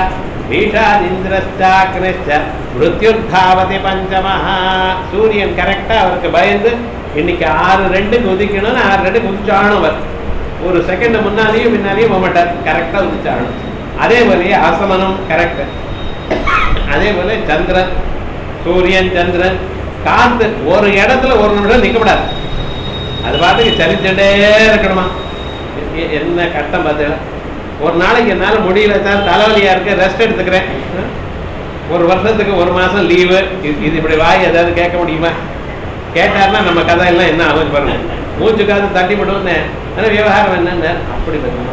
பீஷாதிந்திரஸ்டாக்னிஷ்ட மிருத்யுர்தாவதி பஞ்சமஹ சூரியன் கரெக்டா அவருக்கு பயந்து இன்னைக்கு ஆறு ரெண்டுக்கு உதிக்கணும்னு ஆறு ரெண்டுக்கு உதிச்சாணும் அவர் ஒரு செகண்ட் முன்னாலேயும் பின்னாலேயும் போக மாட்டார் கரெக்டா உதிச்சாகணும் அதே போலயே ஆசமனம் கரெக்ட் அதே போல சந்திரன் சூரியன் சந்திரன் காத்து ஒரு இடத்துல ஒரு நிமிடம் நிற்கக்கூடாது அது பாட்டுக்கு சரிச்சுட்டே இருக்கணுமா எ- என்ன கஷ்டம் பார்த்தீங்களா ஒரு நாளைக்கு என்னால் முடியல சார் தலைவலியா இருக்கு ரெஸ்ட் எடுத்துக்கிறேன் ம்? ஒரு வருஷத்துக்கு ஒரு மாசம் லீவு இது இப்படி வாய் ஏதாவது கேட்க முடியுமா கேட்டாருன்னா நம்ம கதை எல்லாம் என்ன ஆகுது பாருங்க மூச்சுக்காவது தட்டி விடுவோன்னு ஆனா விவகாரம் என்னன்னு அப்படி பண்ணுமா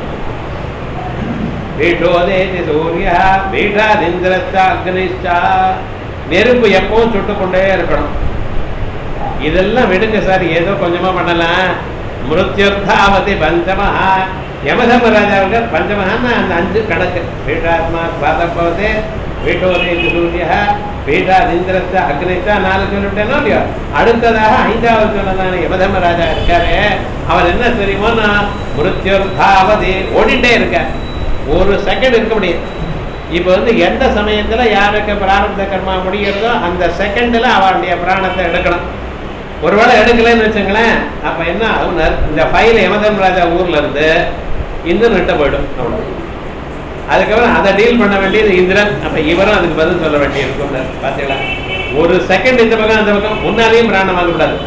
வீட்டோதேதி சூரியா வீட்டாதிந்திரஸ்தா அக்னிஷ்டா நெருப்பு எப்பவும் சுட்டு கொண்டே இருக்கணும் இதெல்லாம் விடுங்க சார் ஏதோ கொஞ்சமா பண்ணலாம் மிருத்யுர்த்தாவதி பஞ்சமஹா யமதர்மராஜாவுக்கு பஞ்சமஹான்னா அந்த அஞ்சு கணக்கு பீட்டாத்மா பாதப்பவதே வீட்டோதேதி சூரியா பீட்டாதிந்திரஸ்த அக்னிஷ்டா நாலு சொல்லிவிட்டேனோ இல்லையோ அடுத்ததாக ஐந்தாவது சொன்னதான யமதர்மராஜா இருக்காரு அவர் என்ன தெரியுமோன்னா மிருத்யுர்த்தாவதி ஓடிட்டே இருக்கார் ஒரு செகண்ட் இருக்க முடியாது இப்போ வந்து எந்த சமயத்துல யாருக்கு பிராரப்த கர்மா முடிகிறதோ அந்த செகண்ட்ல அவருடைய பிராணத்தை எடுக்கணும் ஒருவேளை எடுக்கலைன்னு வச்சுங்களேன் அப்ப என்ன ஆகுனார் இந்த ஃபைல் யமதன் ராஜா ஊர்ல இருந்து இந்திரன் கிட்ட போயிடும் அவ்வளவு அதுக்கப்புறம் அதை டீல் பண்ண வேண்டியது இந்திரன் அப்ப இவரும் அதுக்கு பதில் சொல்ல வேண்டியிருக்கும் பாத்தீங்களா ஒரு செகண்ட் இந்த பக்கம் அந்த பக்கம் முன்னாலேயும் பிராணம் வாங்கக்கூடாது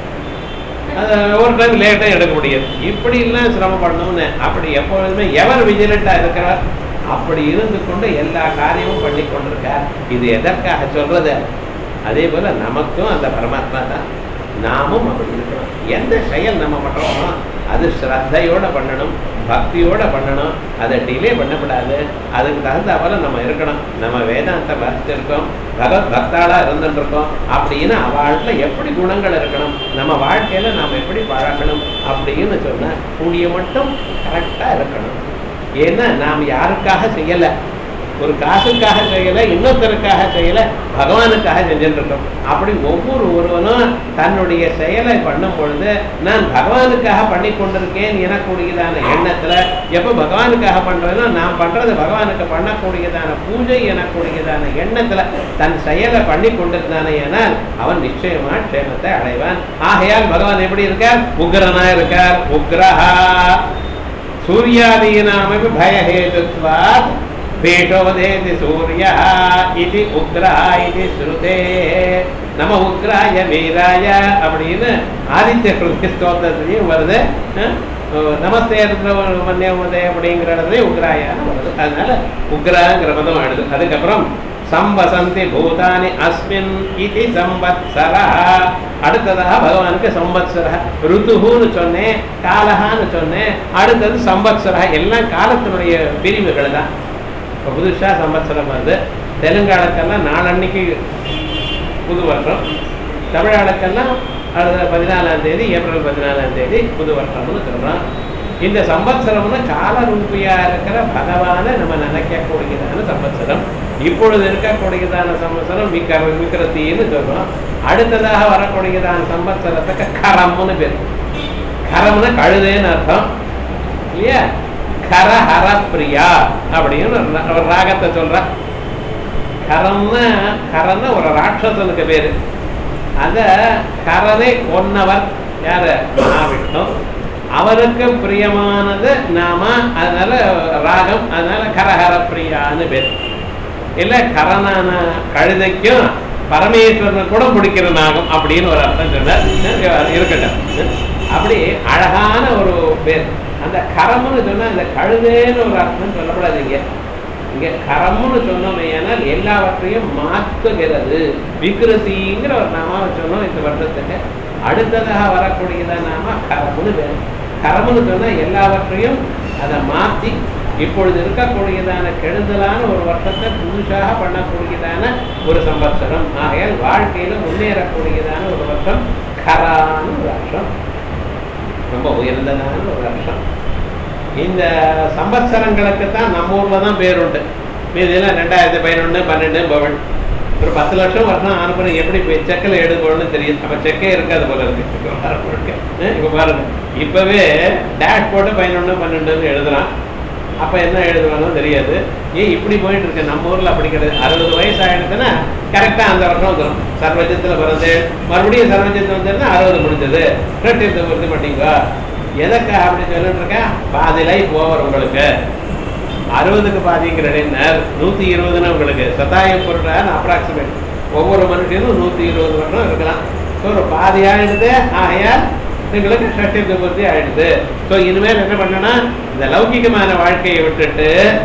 அது ஒரு டைம் லேட்டாக எடுக்க முடியாது இப்படி எல்லாம் சிரமப்படணும்னு அப்படி எப்பொழுதுமே எவர் விஜிலண்டா இருக்கிறார் அப்படி இருந்து கொண்டு எல்லா காரியமும் பண்ணி கொண்டிருக்கார் இது எதற்காக சொல்றது அதே போல நமக்கும் அந்த பரமாத்மா தான் நாமும் அப்படி இருக்கணும் எந்த செயல் நம்ம பண்றோமோ அது ஸ்ரத்தையோட பண்ணணும் பக்தியோட பண்ணணும் அதை டிலே பண்ணக்கூடாது அதுக்கு தகுந்த போல நம்ம இருக்கணும் நம்ம வேதாந்த இருக்கோம் பகவத் பக்தாளா இருந்துட்டு இருக்கோம் அப்படின்னு அவள்கிட்ட எப்படி குணங்கள் இருக்கணும் நம்ம வாழ்க்கையில நாம் எப்படி பழகணும் அப்படின்னு சொன்னா கூடிய மட்டும் கரெக்டா இருக்கணும் ஏன்னா நாம் யாருக்காக செய்யல ஒரு காசுக்காக செய்யல இன்னொருத்தருக்காக செய்யல பகவானுக்காக செஞ்சுட்டு இருக்கோம் அப்படி ஒவ்வொரு ஒருவனும் தன்னுடைய செயலை பண்ணும் பொழுது நான் பகவானுக்காக பண்ணி கொண்டிருக்கேன் எனக்கூடியதான எண்ணத்துல எப்ப பகவானுக்காக பண்றேனோ நான் பண்றது பகவானுக்கு பண்ணக்கூடியதான பூஜை எனக்கூடியதான எண்ணத்துல தன் செயலை பண்ணி கொண்டிருந்தானே ஆனால் அவன் நிச்சயமா க்ஷேமத்தை அடைவான் ஆகையால் பகவான் எப்படி இருக்கார் உக்ரனா இருக்கார் உக்ரஹா சூர்யாதீனாமபி பயஹேதுத்வாத் பீட்டோதேதி சூர்யா இது உக்ரா இது ஸ்ருதே நம உக்ராய வீராய அப்படின்னு ஆதித்ய கிருதி ஸ்தோத்திரத்திலையும் வருது அஹ், நமஸ்தே மன்னியமுதே அப்படிங்கிற இடத்துலயும் உக்ராயான்னு வருது அதனால உக்ராங்கிற பதம் ஆயிடுது அதுக்கப்புறம் சம்பசந்தி பூதானி அஸ்மின் இது சம்பத்சரா அடுத்ததாக பகவானுக்கு சம்பத்சரா ருத்துன்னு சொன்னேன் காலஹான்னு சொன்னேன் அடுத்தது சம்பத்சரா எல்லாம் காலத்தினுடைய பிரிவுகள் தான் இப்போ புதுசாக சம்பத்சரம் வருது தெலுங்காளுக்கெல்லாம் நாளன்னைக்கு புது வருஷம் தமிழாளுக்கெல்லாம் அடுத்த பதினாலாம் தேதி ஏப்ரல் பதினாலாம் தேதி புது வருஷம்னு சொல்றோம் இந்த சம்பத்சரம்னு காலரூபியா இருக்கிற பகவானை நம்ம நினைக்கக்கூடியதான சம்பத்சரம் இப்பொழுது இருக்கக்கூடியதான சம்பத்சரம் விக்க விக்கிரத்தின்னு சொல்றோம் அடுத்ததாக வரக்கூடியதான சம்பத்சரத்துக்கு கரம்னு பேர் கரம்னு கழுதேன்னு அர்த்தம் இல்லையா கர ஹர பிரியா அப்படின்னு ஒரு ரா- ஒரு ராகத்தை சொல்ற கரம்னா கரன்னா ஒரு ராட்சசனுக்கு பேரு அத கரனை கொன்னவர் யாரு மகாவிஷ்ணு அவருக்கு பிரியமானது நாம அதனால ராகம் அதனால கரஹர பிரியான்னு பேர் இல்ல கரனான கழுதைக்கும் பரமேஸ்வரன் கூட பிடிக்கிற நாகம் அப்படின்னு ஒரு அர்த்தம் சொன்னார் இருக்கட்டும் அப்படி அழகான ஒரு பேர் அந்த கரம்னு சொன்னா அந்த கழுதைன்னு ஒரு அர்த்தம் சொல்லப்படாதீங்க இங்க கரம்னு சொன்னோமே ஏனால் எல்லாவற்றையும் மாற்றுகிறது விக்கிருதிங்கிற ஒரு நாமாவை சொன்னோம் இந்த வருஷத்துக்கு அடுத்ததாக வரக்கூடியதான் நாம கரம்னு பேர் கரம்னு சொன்னா எல்லாவற்றையும் அதை மாற்றி இப்பொழுது இருக்கக்கூடியதான கெடுதலான ஒரு வருஷத்தை புதுசாக பண்ணக்கூடியதான ஒரு சம்பத்சரம் ஆகையால் வாழ்க்கையில முன்னேறக்கூடியதான ஒரு வருஷம் கரான ஒரு வருஷம் ரொம்ப உயர்ந்ததான ஒரு வருஷம் இந்த சம்பத்சரங்களுக்கு தான் நம்ம ஊர்ல தான் பேர் உண்டு மீதியெல்லாம் ரெண்டாயிரத்தி பதினொன்று பன்னெண்டு பவன் ஒரு பத்து லட்சம் வருஷம் அனுப்புறேன் எப்படி போய் செக்கில் எடுக்கணும்னு தெரியும் அப்ப செக்கே இருக்காது போல இருக்கு அஹ் இப்ப பாருங்க இப்பவே டேஷ் போட்டு பதினொன்று பன்னெண்டுன்னு எழுதலாம் அப்ப என்ன எழுதுவானோ தெரியாது ஏன் இப்படி போயிட்டு இருக்கு நம்ம ஊர்ல அப்படி கிடையாது அறுபது வயசு ஆயிடுச்சுன்னா கரெக்டா அந்த வருஷம் வந்துடும் சர்வஜத்துல பிறந்து மறுபடியும் சர்வஜத்து வந்துருந்தா அறுபது முடிஞ்சது ரெண்டு பொறுத்து மாட்டீங்க எதற்கா அப்படி சொல்லிட்டு இருக்கேன் பாதி லைஃப் ஓவர் உங்களுக்கு அறுபதுக்கு பாதிங்கிறேன்னர் நூத்தி இருபதுன்னு உங்களுக்கு சதாயம் பொருளான அப்ராக்சிமேட் ஒவ்வொரு மனுஷனும் நூத்தி இருபது வருஷம் இருக்கலாம் ஸோ ஒரு பாதி ஆயிடுது ஆகையால் உங்களுக்கு ஷஷ்டி பூர்த்தி ஆயிடுது ஸோ இனிமேல் என்ன பண்ணணும் இந்த லௌகிகமான வாழ்க்கையை விட்டுட்டு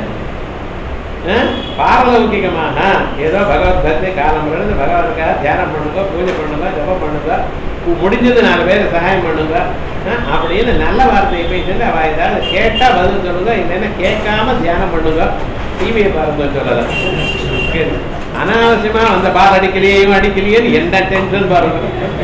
அஹ், பாரலௌகிகமாக ஏதோ பகவத் பக்தி காலம் இருந்து பகவதுக்காக தியானம் பண்ணுங்க பூஜை பண்ணுங்க ஜபம் பண்ணுங்க உ- முடிஞ்சது நாலு பேர் சகாயம் பண்ணுங்க அஹ், அப்படின்னு நல்ல வார்த்தையை பேசிட்டு அவ ஏதாவது கேட்டா பதில் சொல்லுங்க இல்லைன்னா கேட்காம தியானம் பண்ணுங்க டிவியை பாருங்க சொல்லலாம் அனாவசியமா அந்த பால் அடிக்கலையே இவன் அடிக்கலையேன்னு என்ன டென்ஷன் பாருங்க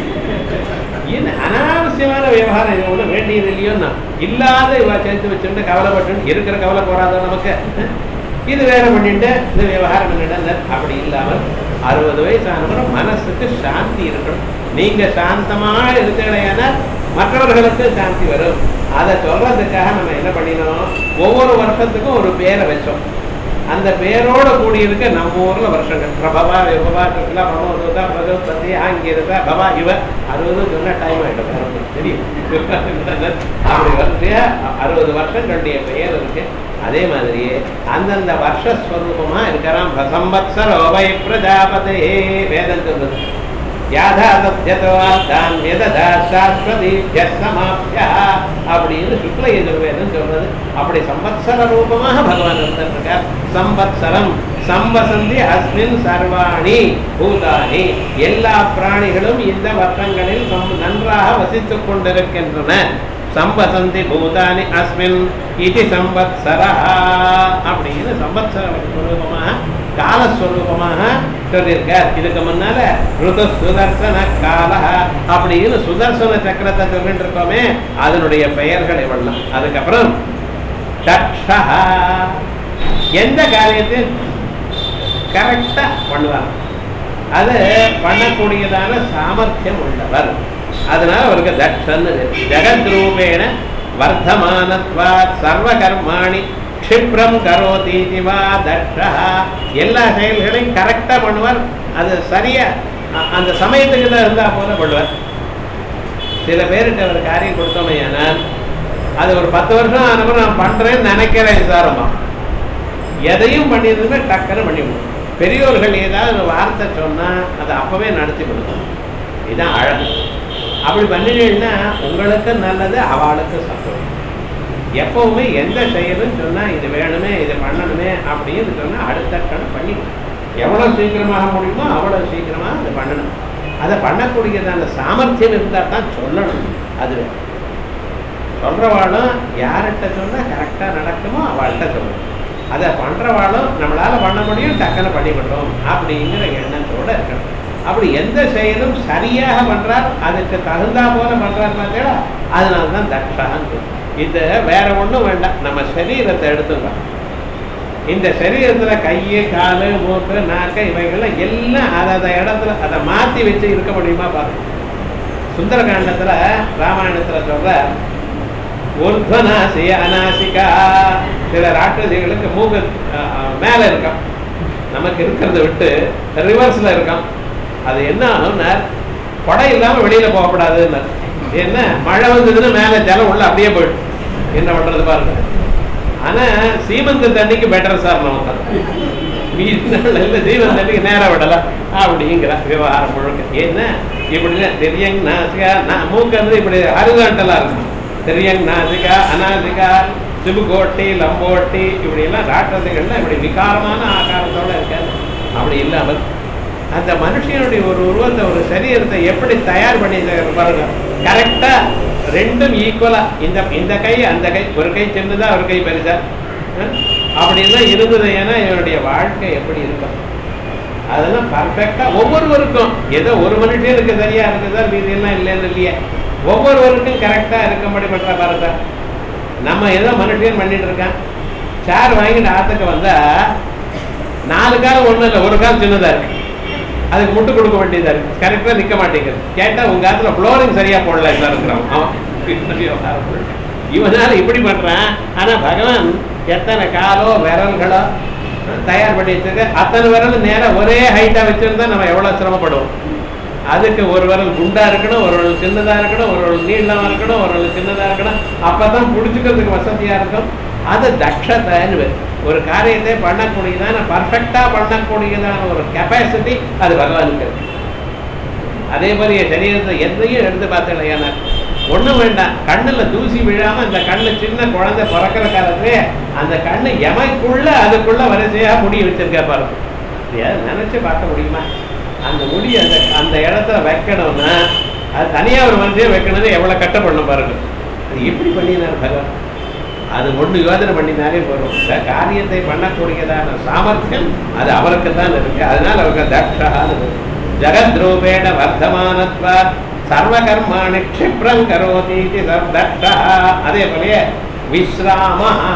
என்ன அனாவசியமான விவகாரம் இது ஒன்றும் வேண்டியது இல்லையோன்னா இல்லாத இவ சேர்த்து வச்சுட்டு கவலைப்பட்டு இருக்கிற கவலை போறாத நமக்கு இது வேற பண்ணிட்டு இந்த விவகாரம் பண்ணிட்டு அப்படி இல்லாமல் அறுபது வயசானவரும் மனசுக்கு சாந்தி இருக்கணும் நீங்க சாந்தமா இருக்கிறீங்கன்னா மற்றவர்களுக்கு சாந்தி வரும் அதை சொல்றதுக்காக நம்ம என்ன பண்ணினோம் ஒவ்வொரு வருஷத்துக்கும் ஒரு பேரை வச்சோம் அந்த பேரோட கூடியிருக்க நம்ம ஊர்ல வருஷங்கள் பிரபவா விபவா கிருஷ்ணா பிரமோதா பிரஜோபதி ஆங்கிரதா பவா இவ அறுபது சொன்னா டைம் ஆயிடும் நமக்கு தெரியும் அப்படி வந்து அறுபது வருஷங்களுடைய பெயர் இருக்கு அதே மாதிரியே அந்தந்த வருஷஸ்வரூபமா இருக்கிறான் சம்பத்சரோ வை பிரஜாபதே வேதம் சொல்லுது யாதா சத்யத்வாத்தான் எததா சாஸ்வதீபிய சமாப்யா அப்படின்னு சுக்ல எதிர்வேதம் சொல்றது அப்படி சம்பத்சர ரூபமாக பகவான் இருக்கார் சம்பத்சரம் சம்பசந்தி அஸ்மின் சர்வாணி பூதானி எல்லா பிராணிகளும் இந்த வர்த்தங்களில் சம்- நன்றாக வசித்துக் கொண்டிருக்கின்றன சம்பசந்தி பூதானி அஸ்மின் இது சம்பத்சரா அப்படின்னு சம்பத்சர ஸ்வரூபமாக காலஸ்வரூபமாக சொல்லியிருக்கார் இதுக்கு முன்னால ருது சுதர்சன கால அப்படின்னு சுதர்சன சக்கரத்தை சொல்லிட்டு இருக்கோமே அதனுடைய பெயர்கள் இவெல்லாம் அதுக்கப்புறம் சக்ஷா எந்த காரியத்தையும் கரெக்டா பண்ணுவாங்க அது பண்ணக்கூடியதான சாமர்த்தியம் உள்ளவர் அதனால அவருக்கு தட்சன் ஜெகத் ரூபேண வர்த்தமானத்வாத் சர்வ கர்மாணி க்ஷிப்ரம் கரோதி வா தட்சா எல்லா செயல்களையும் கரெக்டா பண்ணுவார் அது சரியா அ- அந்த சமயத்துக்கு தான் இருந்தா போல பண்ணுவார் சில பேருக்கு அவர் காரியம் கொடுத்தோமே ஆனால் அது ஒரு பத்து வருஷம் ஆனப்பறம் நான் பண்றேன்னு நினைக்கிறேன் சாரமா எதையும் பண்ணியிருந்துமே டக்குன்னு பண்ணிவிடும் பெரியோர்கள் ஏதாவது ஒரு வார்த்தை சொன்னா அதை அப்பவே நடத்தி கொடுக்கும் இதுதான் அழகு அப்படி பண்ணினீங்கன்னா உங்களுக்கு நல்லது அவளுக்கு சந்தோஷம் எப்பவுமே எந்த செயலும் சொன்னா இது வேணுமே இது பண்ணணுமே அப்படின்னு சொன்னா அடுத்த கணம் பண்ணிக்கணும் எவ்வளவு சீக்கிரமாக முடியுமோ அவ்வளவு சீக்கிரமா அதை பண்ணணும் அதை பண்ணக்கூடியதான சாமர்த்தியம் இருந்தால் தான் சொல்லணும் அது வேணும். சொல்றவாளும் யார்கிட்ட சொன்னா கரெக்டா நடக்குமோ அவள்கிட்ட சொல்லணும் அதை பண்றவாளும் நம்மளால பண்ண முடியும் டக்குன்னு பண்ணிவிட்டோம் அப்படிங்கிற எண்ணத்தோட இருக்கணும் அப்படி எந்த செயலும் சரியாக பண்றார் அதுக்கு தகுந்தா போல பண்றார் பார்த்தீங்களா அதனால தான் தக்ஷான்னு இது வேற ஒண்ணும் வேண்டாம் நம்ம சரீரத்தை எடுத்துக்கலாம் இந்த சரீரத்துல கையு காலு மூக்கு நாக்கு இவைகள்லாம் எல்லாம் அதை இடத்துல அதை மாத்தி வச்சு இருக்க முடியுமா பாருங்க சுந்தரகாண்டத்துல ராமாயணத்துல சொல்ற ஊர்த்வநாசி அநாசிகா சில ராட்சசிகளுக்கு மூக்கு அஹ், அஹ், மேல இருக்கும் நமக்கு இருக்கிறத விட்டு ரிவர்ஸ்ல இருக்கும் அது என்ன ஆகும்னா கொடை இல்லாம வெளியில போகக்கூடாதுன்னு என்ன மழை வந்ததுன்னா மேல ஜலம் உள்ள அப்படியே போயிடும் என்ன பண்றது பாருங்க ஆனா சீமந்த தண்ணிக்கு பெட்டர் சார் நமக்கு மீதி நாள் இல்ல சீமந்த தண்ணிக்கு நேரம் விடலாம் அப்படிங்கிற விவகாரம் முழுக்க என்ன இப்படி தெரியங் நாசிகா நான் மூக்கு வந்து இப்படி ஹரிசாண்டலா இருக்கும் தெரியங் நாசிகா அநாசிகா சிபுகோட்டி லம்போட்டி இப்படி எல்லாம் ராட்சசிகள்லாம் இப்படி விகாரமான ஆகாரத்தோட இருக்காது அப்படி இல்லாமல் அந்த மனுஷனுடைய ஒரு உருவத்தை ஒரு சரீரத்தை எப்படி தயார் பண்ணி பாருங்க கரெக்டா ரெண்டும் ஈக்குவலா இந்த இந்த கை அந்த கை ஒரு கை சின்னதா ஒரு கை பெருசா அஹ், அப்படிலாம் இருந்தது ஏன்னா என்னுடைய வாழ்க்கை எப்படி இருக்கும் அதெல்லாம் பர்ஃபெக்டா ஒவ்வொருவருக்கும் ஏதோ ஒரு மனுஷனுக்கு சரியா இருக்குதா மீதி எல்லாம் இல்லைன்னு இல்லையே ஒவ்வொருவருக்கும் கரெக்டா இருக்கும்படி பண்ற பாருங்க நம்ம ஏதோ மனுஷன் பண்ணிட்டு இருக்கான் சேர் வாங்கிட்டு ஆத்துக்கு வந்தா நாலு கால் ஒண்ணும் இல்லை ஒரு கால் சின்னதா இருக்கு அதுக்கு முட்டு கொடுக்க வேண்டியதா இருக்கு கரெக்டா நிக்க மாட்டேங்குது கேட்டா உங்க ஆத்துல ஃப்ளோரிங் சரியா போடல சார் இருக்கிறோம் அவன் இவனால இப்படி பண்றான் ஆனா பகவான் எத்தனை காலோ விரல்களோ தயார் பண்ணி வச்சிருக்க அத்தனை விரல் நேரா ஒரே ஹைட்டா வச்சிருந்தா நம்ம எவ்வளவு சிரமப்படுவோம் அதுக்கு ஒரு விரல் குண்டா இருக்கணும் ஒரு விரல் சின்னதா இருக்கணும் ஒரு விரல் நீளமா இருக்கணும் ஒரு விரல் சின்னதா இருக்கணும் அப்பதான் புடிச்சுக்கிறதுக்கு வசதியா இருக்கும் அது தக்ஷத்தைன்னு பேரு. ஒரு காரியத்தை பண்ணக்கூடியதான பர்ஃபெக்டா பண்ணக்கூடியதான ஒரு கெப்பாசிட்டி அது பகவானுக்கு இருக்கு அதே மாதிரி என் சரீரத்தை எதையும் எடுத்து பார்த்தேன் ஒண்ணும் வேண்டாம் கண்ணுல தூசி விழாம அந்த கண்ணு சின்ன குழந்தை பிறக்கிற காலத்திலே அந்த கண்ணு எமைக்குள்ள அதுக்குள்ள வரிசையா முடி வச்சிருக்கா பாருங்க எதையாவது நினைச்சு பார்க்க முடியுமா அந்த முடி அந்த அந்த இடத்துல வைக்கணும்னா அது தனியா ஒரு மனுஷன் வைக்கணும்னு எவ்வளவு கட்ட பண்ண பாருங்க அது எப்படி பண்ணினார் பகவான் அது ஒண்ணு யோஜனை பண்ணினாலே போதும் இந்த காரியத்தை பண்ணக்கூடியதான சாமர்த்தியம் அது அவருக்கு தான் இருக்கு அதனால அவருக்கு தக்ஷான்னு இருக்கு. ஜகத்ரூபேண வர்த்தமானத்வா சர்வ கர்மாணி க்ஷிப்ரம் கரோதி இது ச- தக்ஷா அதே போலயே விஸ்ராம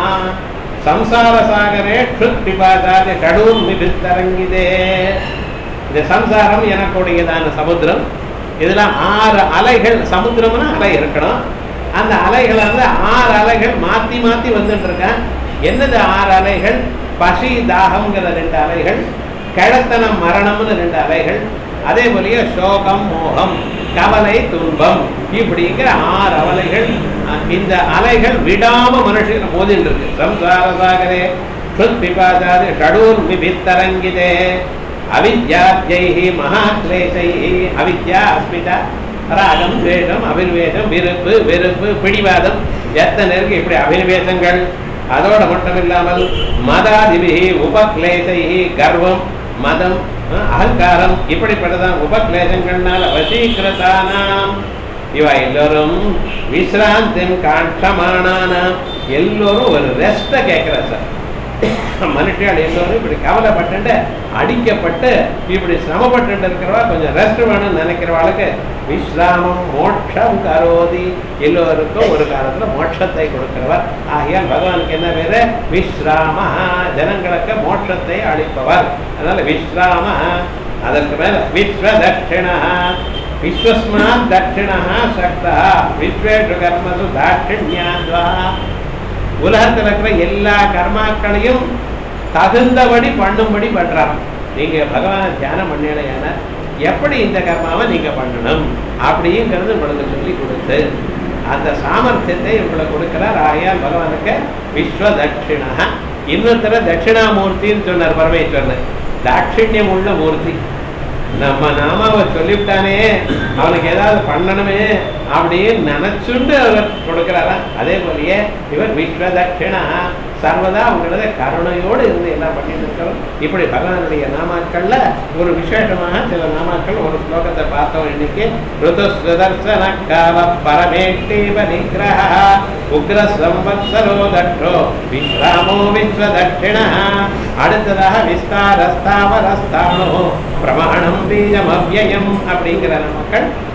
சம்சார சாகரே க்ஷுத் பிபாதாதி கடூர் மிபித்தரங்கிதே இந்த சம்சாரம் எனக்கூடியதான சமுத்திரம் இதுல ஆறு அலைகள் சமுத்திரம்னா அலை இருக்கணும் அந்த அலைகள் வந்து ஆறு அலைகள் மாத்தி மாத்தி வந்துட்டு இருக்கேன் என்னது ஆறு அலைகள் பசி தாகம்ங்கிற ரெண்டு அலைகள் கிழத்தனம் மரணம்னு ரெண்டு அலைகள் அதே போலயே சோகம் மோகம் கவலை துன்பம் இப்படிங்கிற ஆறு அலைகள் அஹ் இந்த அலைகள் விடாம மனுஷன் மோதிட்டு இருக்கு சம்சார சாகரே க்ஷுத் பிபாசாதி ஷடூர் மிபித்தரங்கிதே அவித்யாத்யைஹி மகாக்லேசைஹி அவித்யா அஸ்மிதா ராகம் துவேஷம் அபினிவேசம் விருப்பு வெறுப்பு பிடிவாதம் எத்தனை இருக்கு இப்படி அபினிவேசங்கள் அதோட மட்டும் இல்லாமல் மதாதிபிகி உபக்லேசைஹி கர்வம் மதம் அஹ், அகங்காரம் இப்படிப்பட்டதான் உபக்லேசங்கள்னால வசீகிருதானாம் இவ எல்லோரும் விசிராந்தின் காட்சமானானாம் எல்லோரும் ஒரு ரெஸ்ட கேட்கிற சார் மனுஷியால் எல்லோரும் இப்படி கவலைப்பட்டு அடிக்கப்பட்டு இப்படி சிரமப்பட்டு இருக்கிறவா கொஞ்சம் ரெஸ்ட் வேணும்னு நினைக்கிறவாளுக்கு விஸ்ராமம் மோட்சம் கரோதி எல்லோருக்கும் ஒரு காலத்துல மோட்சத்தை கொடுக்கிறவர் ஆகையால் பகவானுக்கு என்ன பேரு விஸ்ராம ஜனங்களுக்கு மோட்சத்தை அளிப்பவர் அதனால விஸ்ராம அதற்கு மேல விஸ்வ தட்சிண விஸ்வஸ்மாத் தட்சிணா சக்தா விஸ்வேஷு கர்மசு தாட்சிண்யாத்வா உலகத்துல இருக்கிற எல்லா கர்மாக்களையும் தகுந்தபடி பண்ணும்படி பண்றாங்க நீங்க பகவானை தியானம் பண்ணலையான எப்படி இந்த கர்மாவை நீங்க பண்ணணும் அப்படிங்கிறது உங்களுக்கு சொல்லி கொடுத்து அந்த சாமர்த்தியத்தை உங்களுக்கு கொடுக்கிறார் ஆகையால் பகவானுக்கு விஸ்வ தட்சிணா இன்னொருத்தர தட்சிணாமூர்த்தின்னு சொன்னார் பரமேஸ்வரன் தாட்சிணியம் உள்ள மூர்த்தி நம்ம நாமாவை சொல்லிவிட்டானே அவனுக்கு ஏதாவது பண்ணணுமே அப்படின்னு நினைச்சுண்டு அவர் கொடுக்கிறாரா அதே போலயே இவர் விஸ்வ தட்சிணா சர்வதா அவங்களத கருணையோடு இருந்து எல்லாம் பண்ணிட்டு இருக்கிறோம் இப்படி பகவானுடைய நாமாக்கள்ல ஒரு விசேஷமாக சில நாமாக்கள் ஒரு ஸ்லோகத்தை பார்த்தோம் இன்னைக்கு ருது சுதர்சன கால பரமேஷ்டீவ நிகிரக உக்ர சம்பத்சரோ தட்டோ விஸ்ராமோ விஸ்வ தட்சிண அடுத்ததாக விஸ்தாரஸ்தாவரஸ்தானோ பிரமாணம் பீஜம் அவ்யயம் அப்படிங்கிற மக்கள்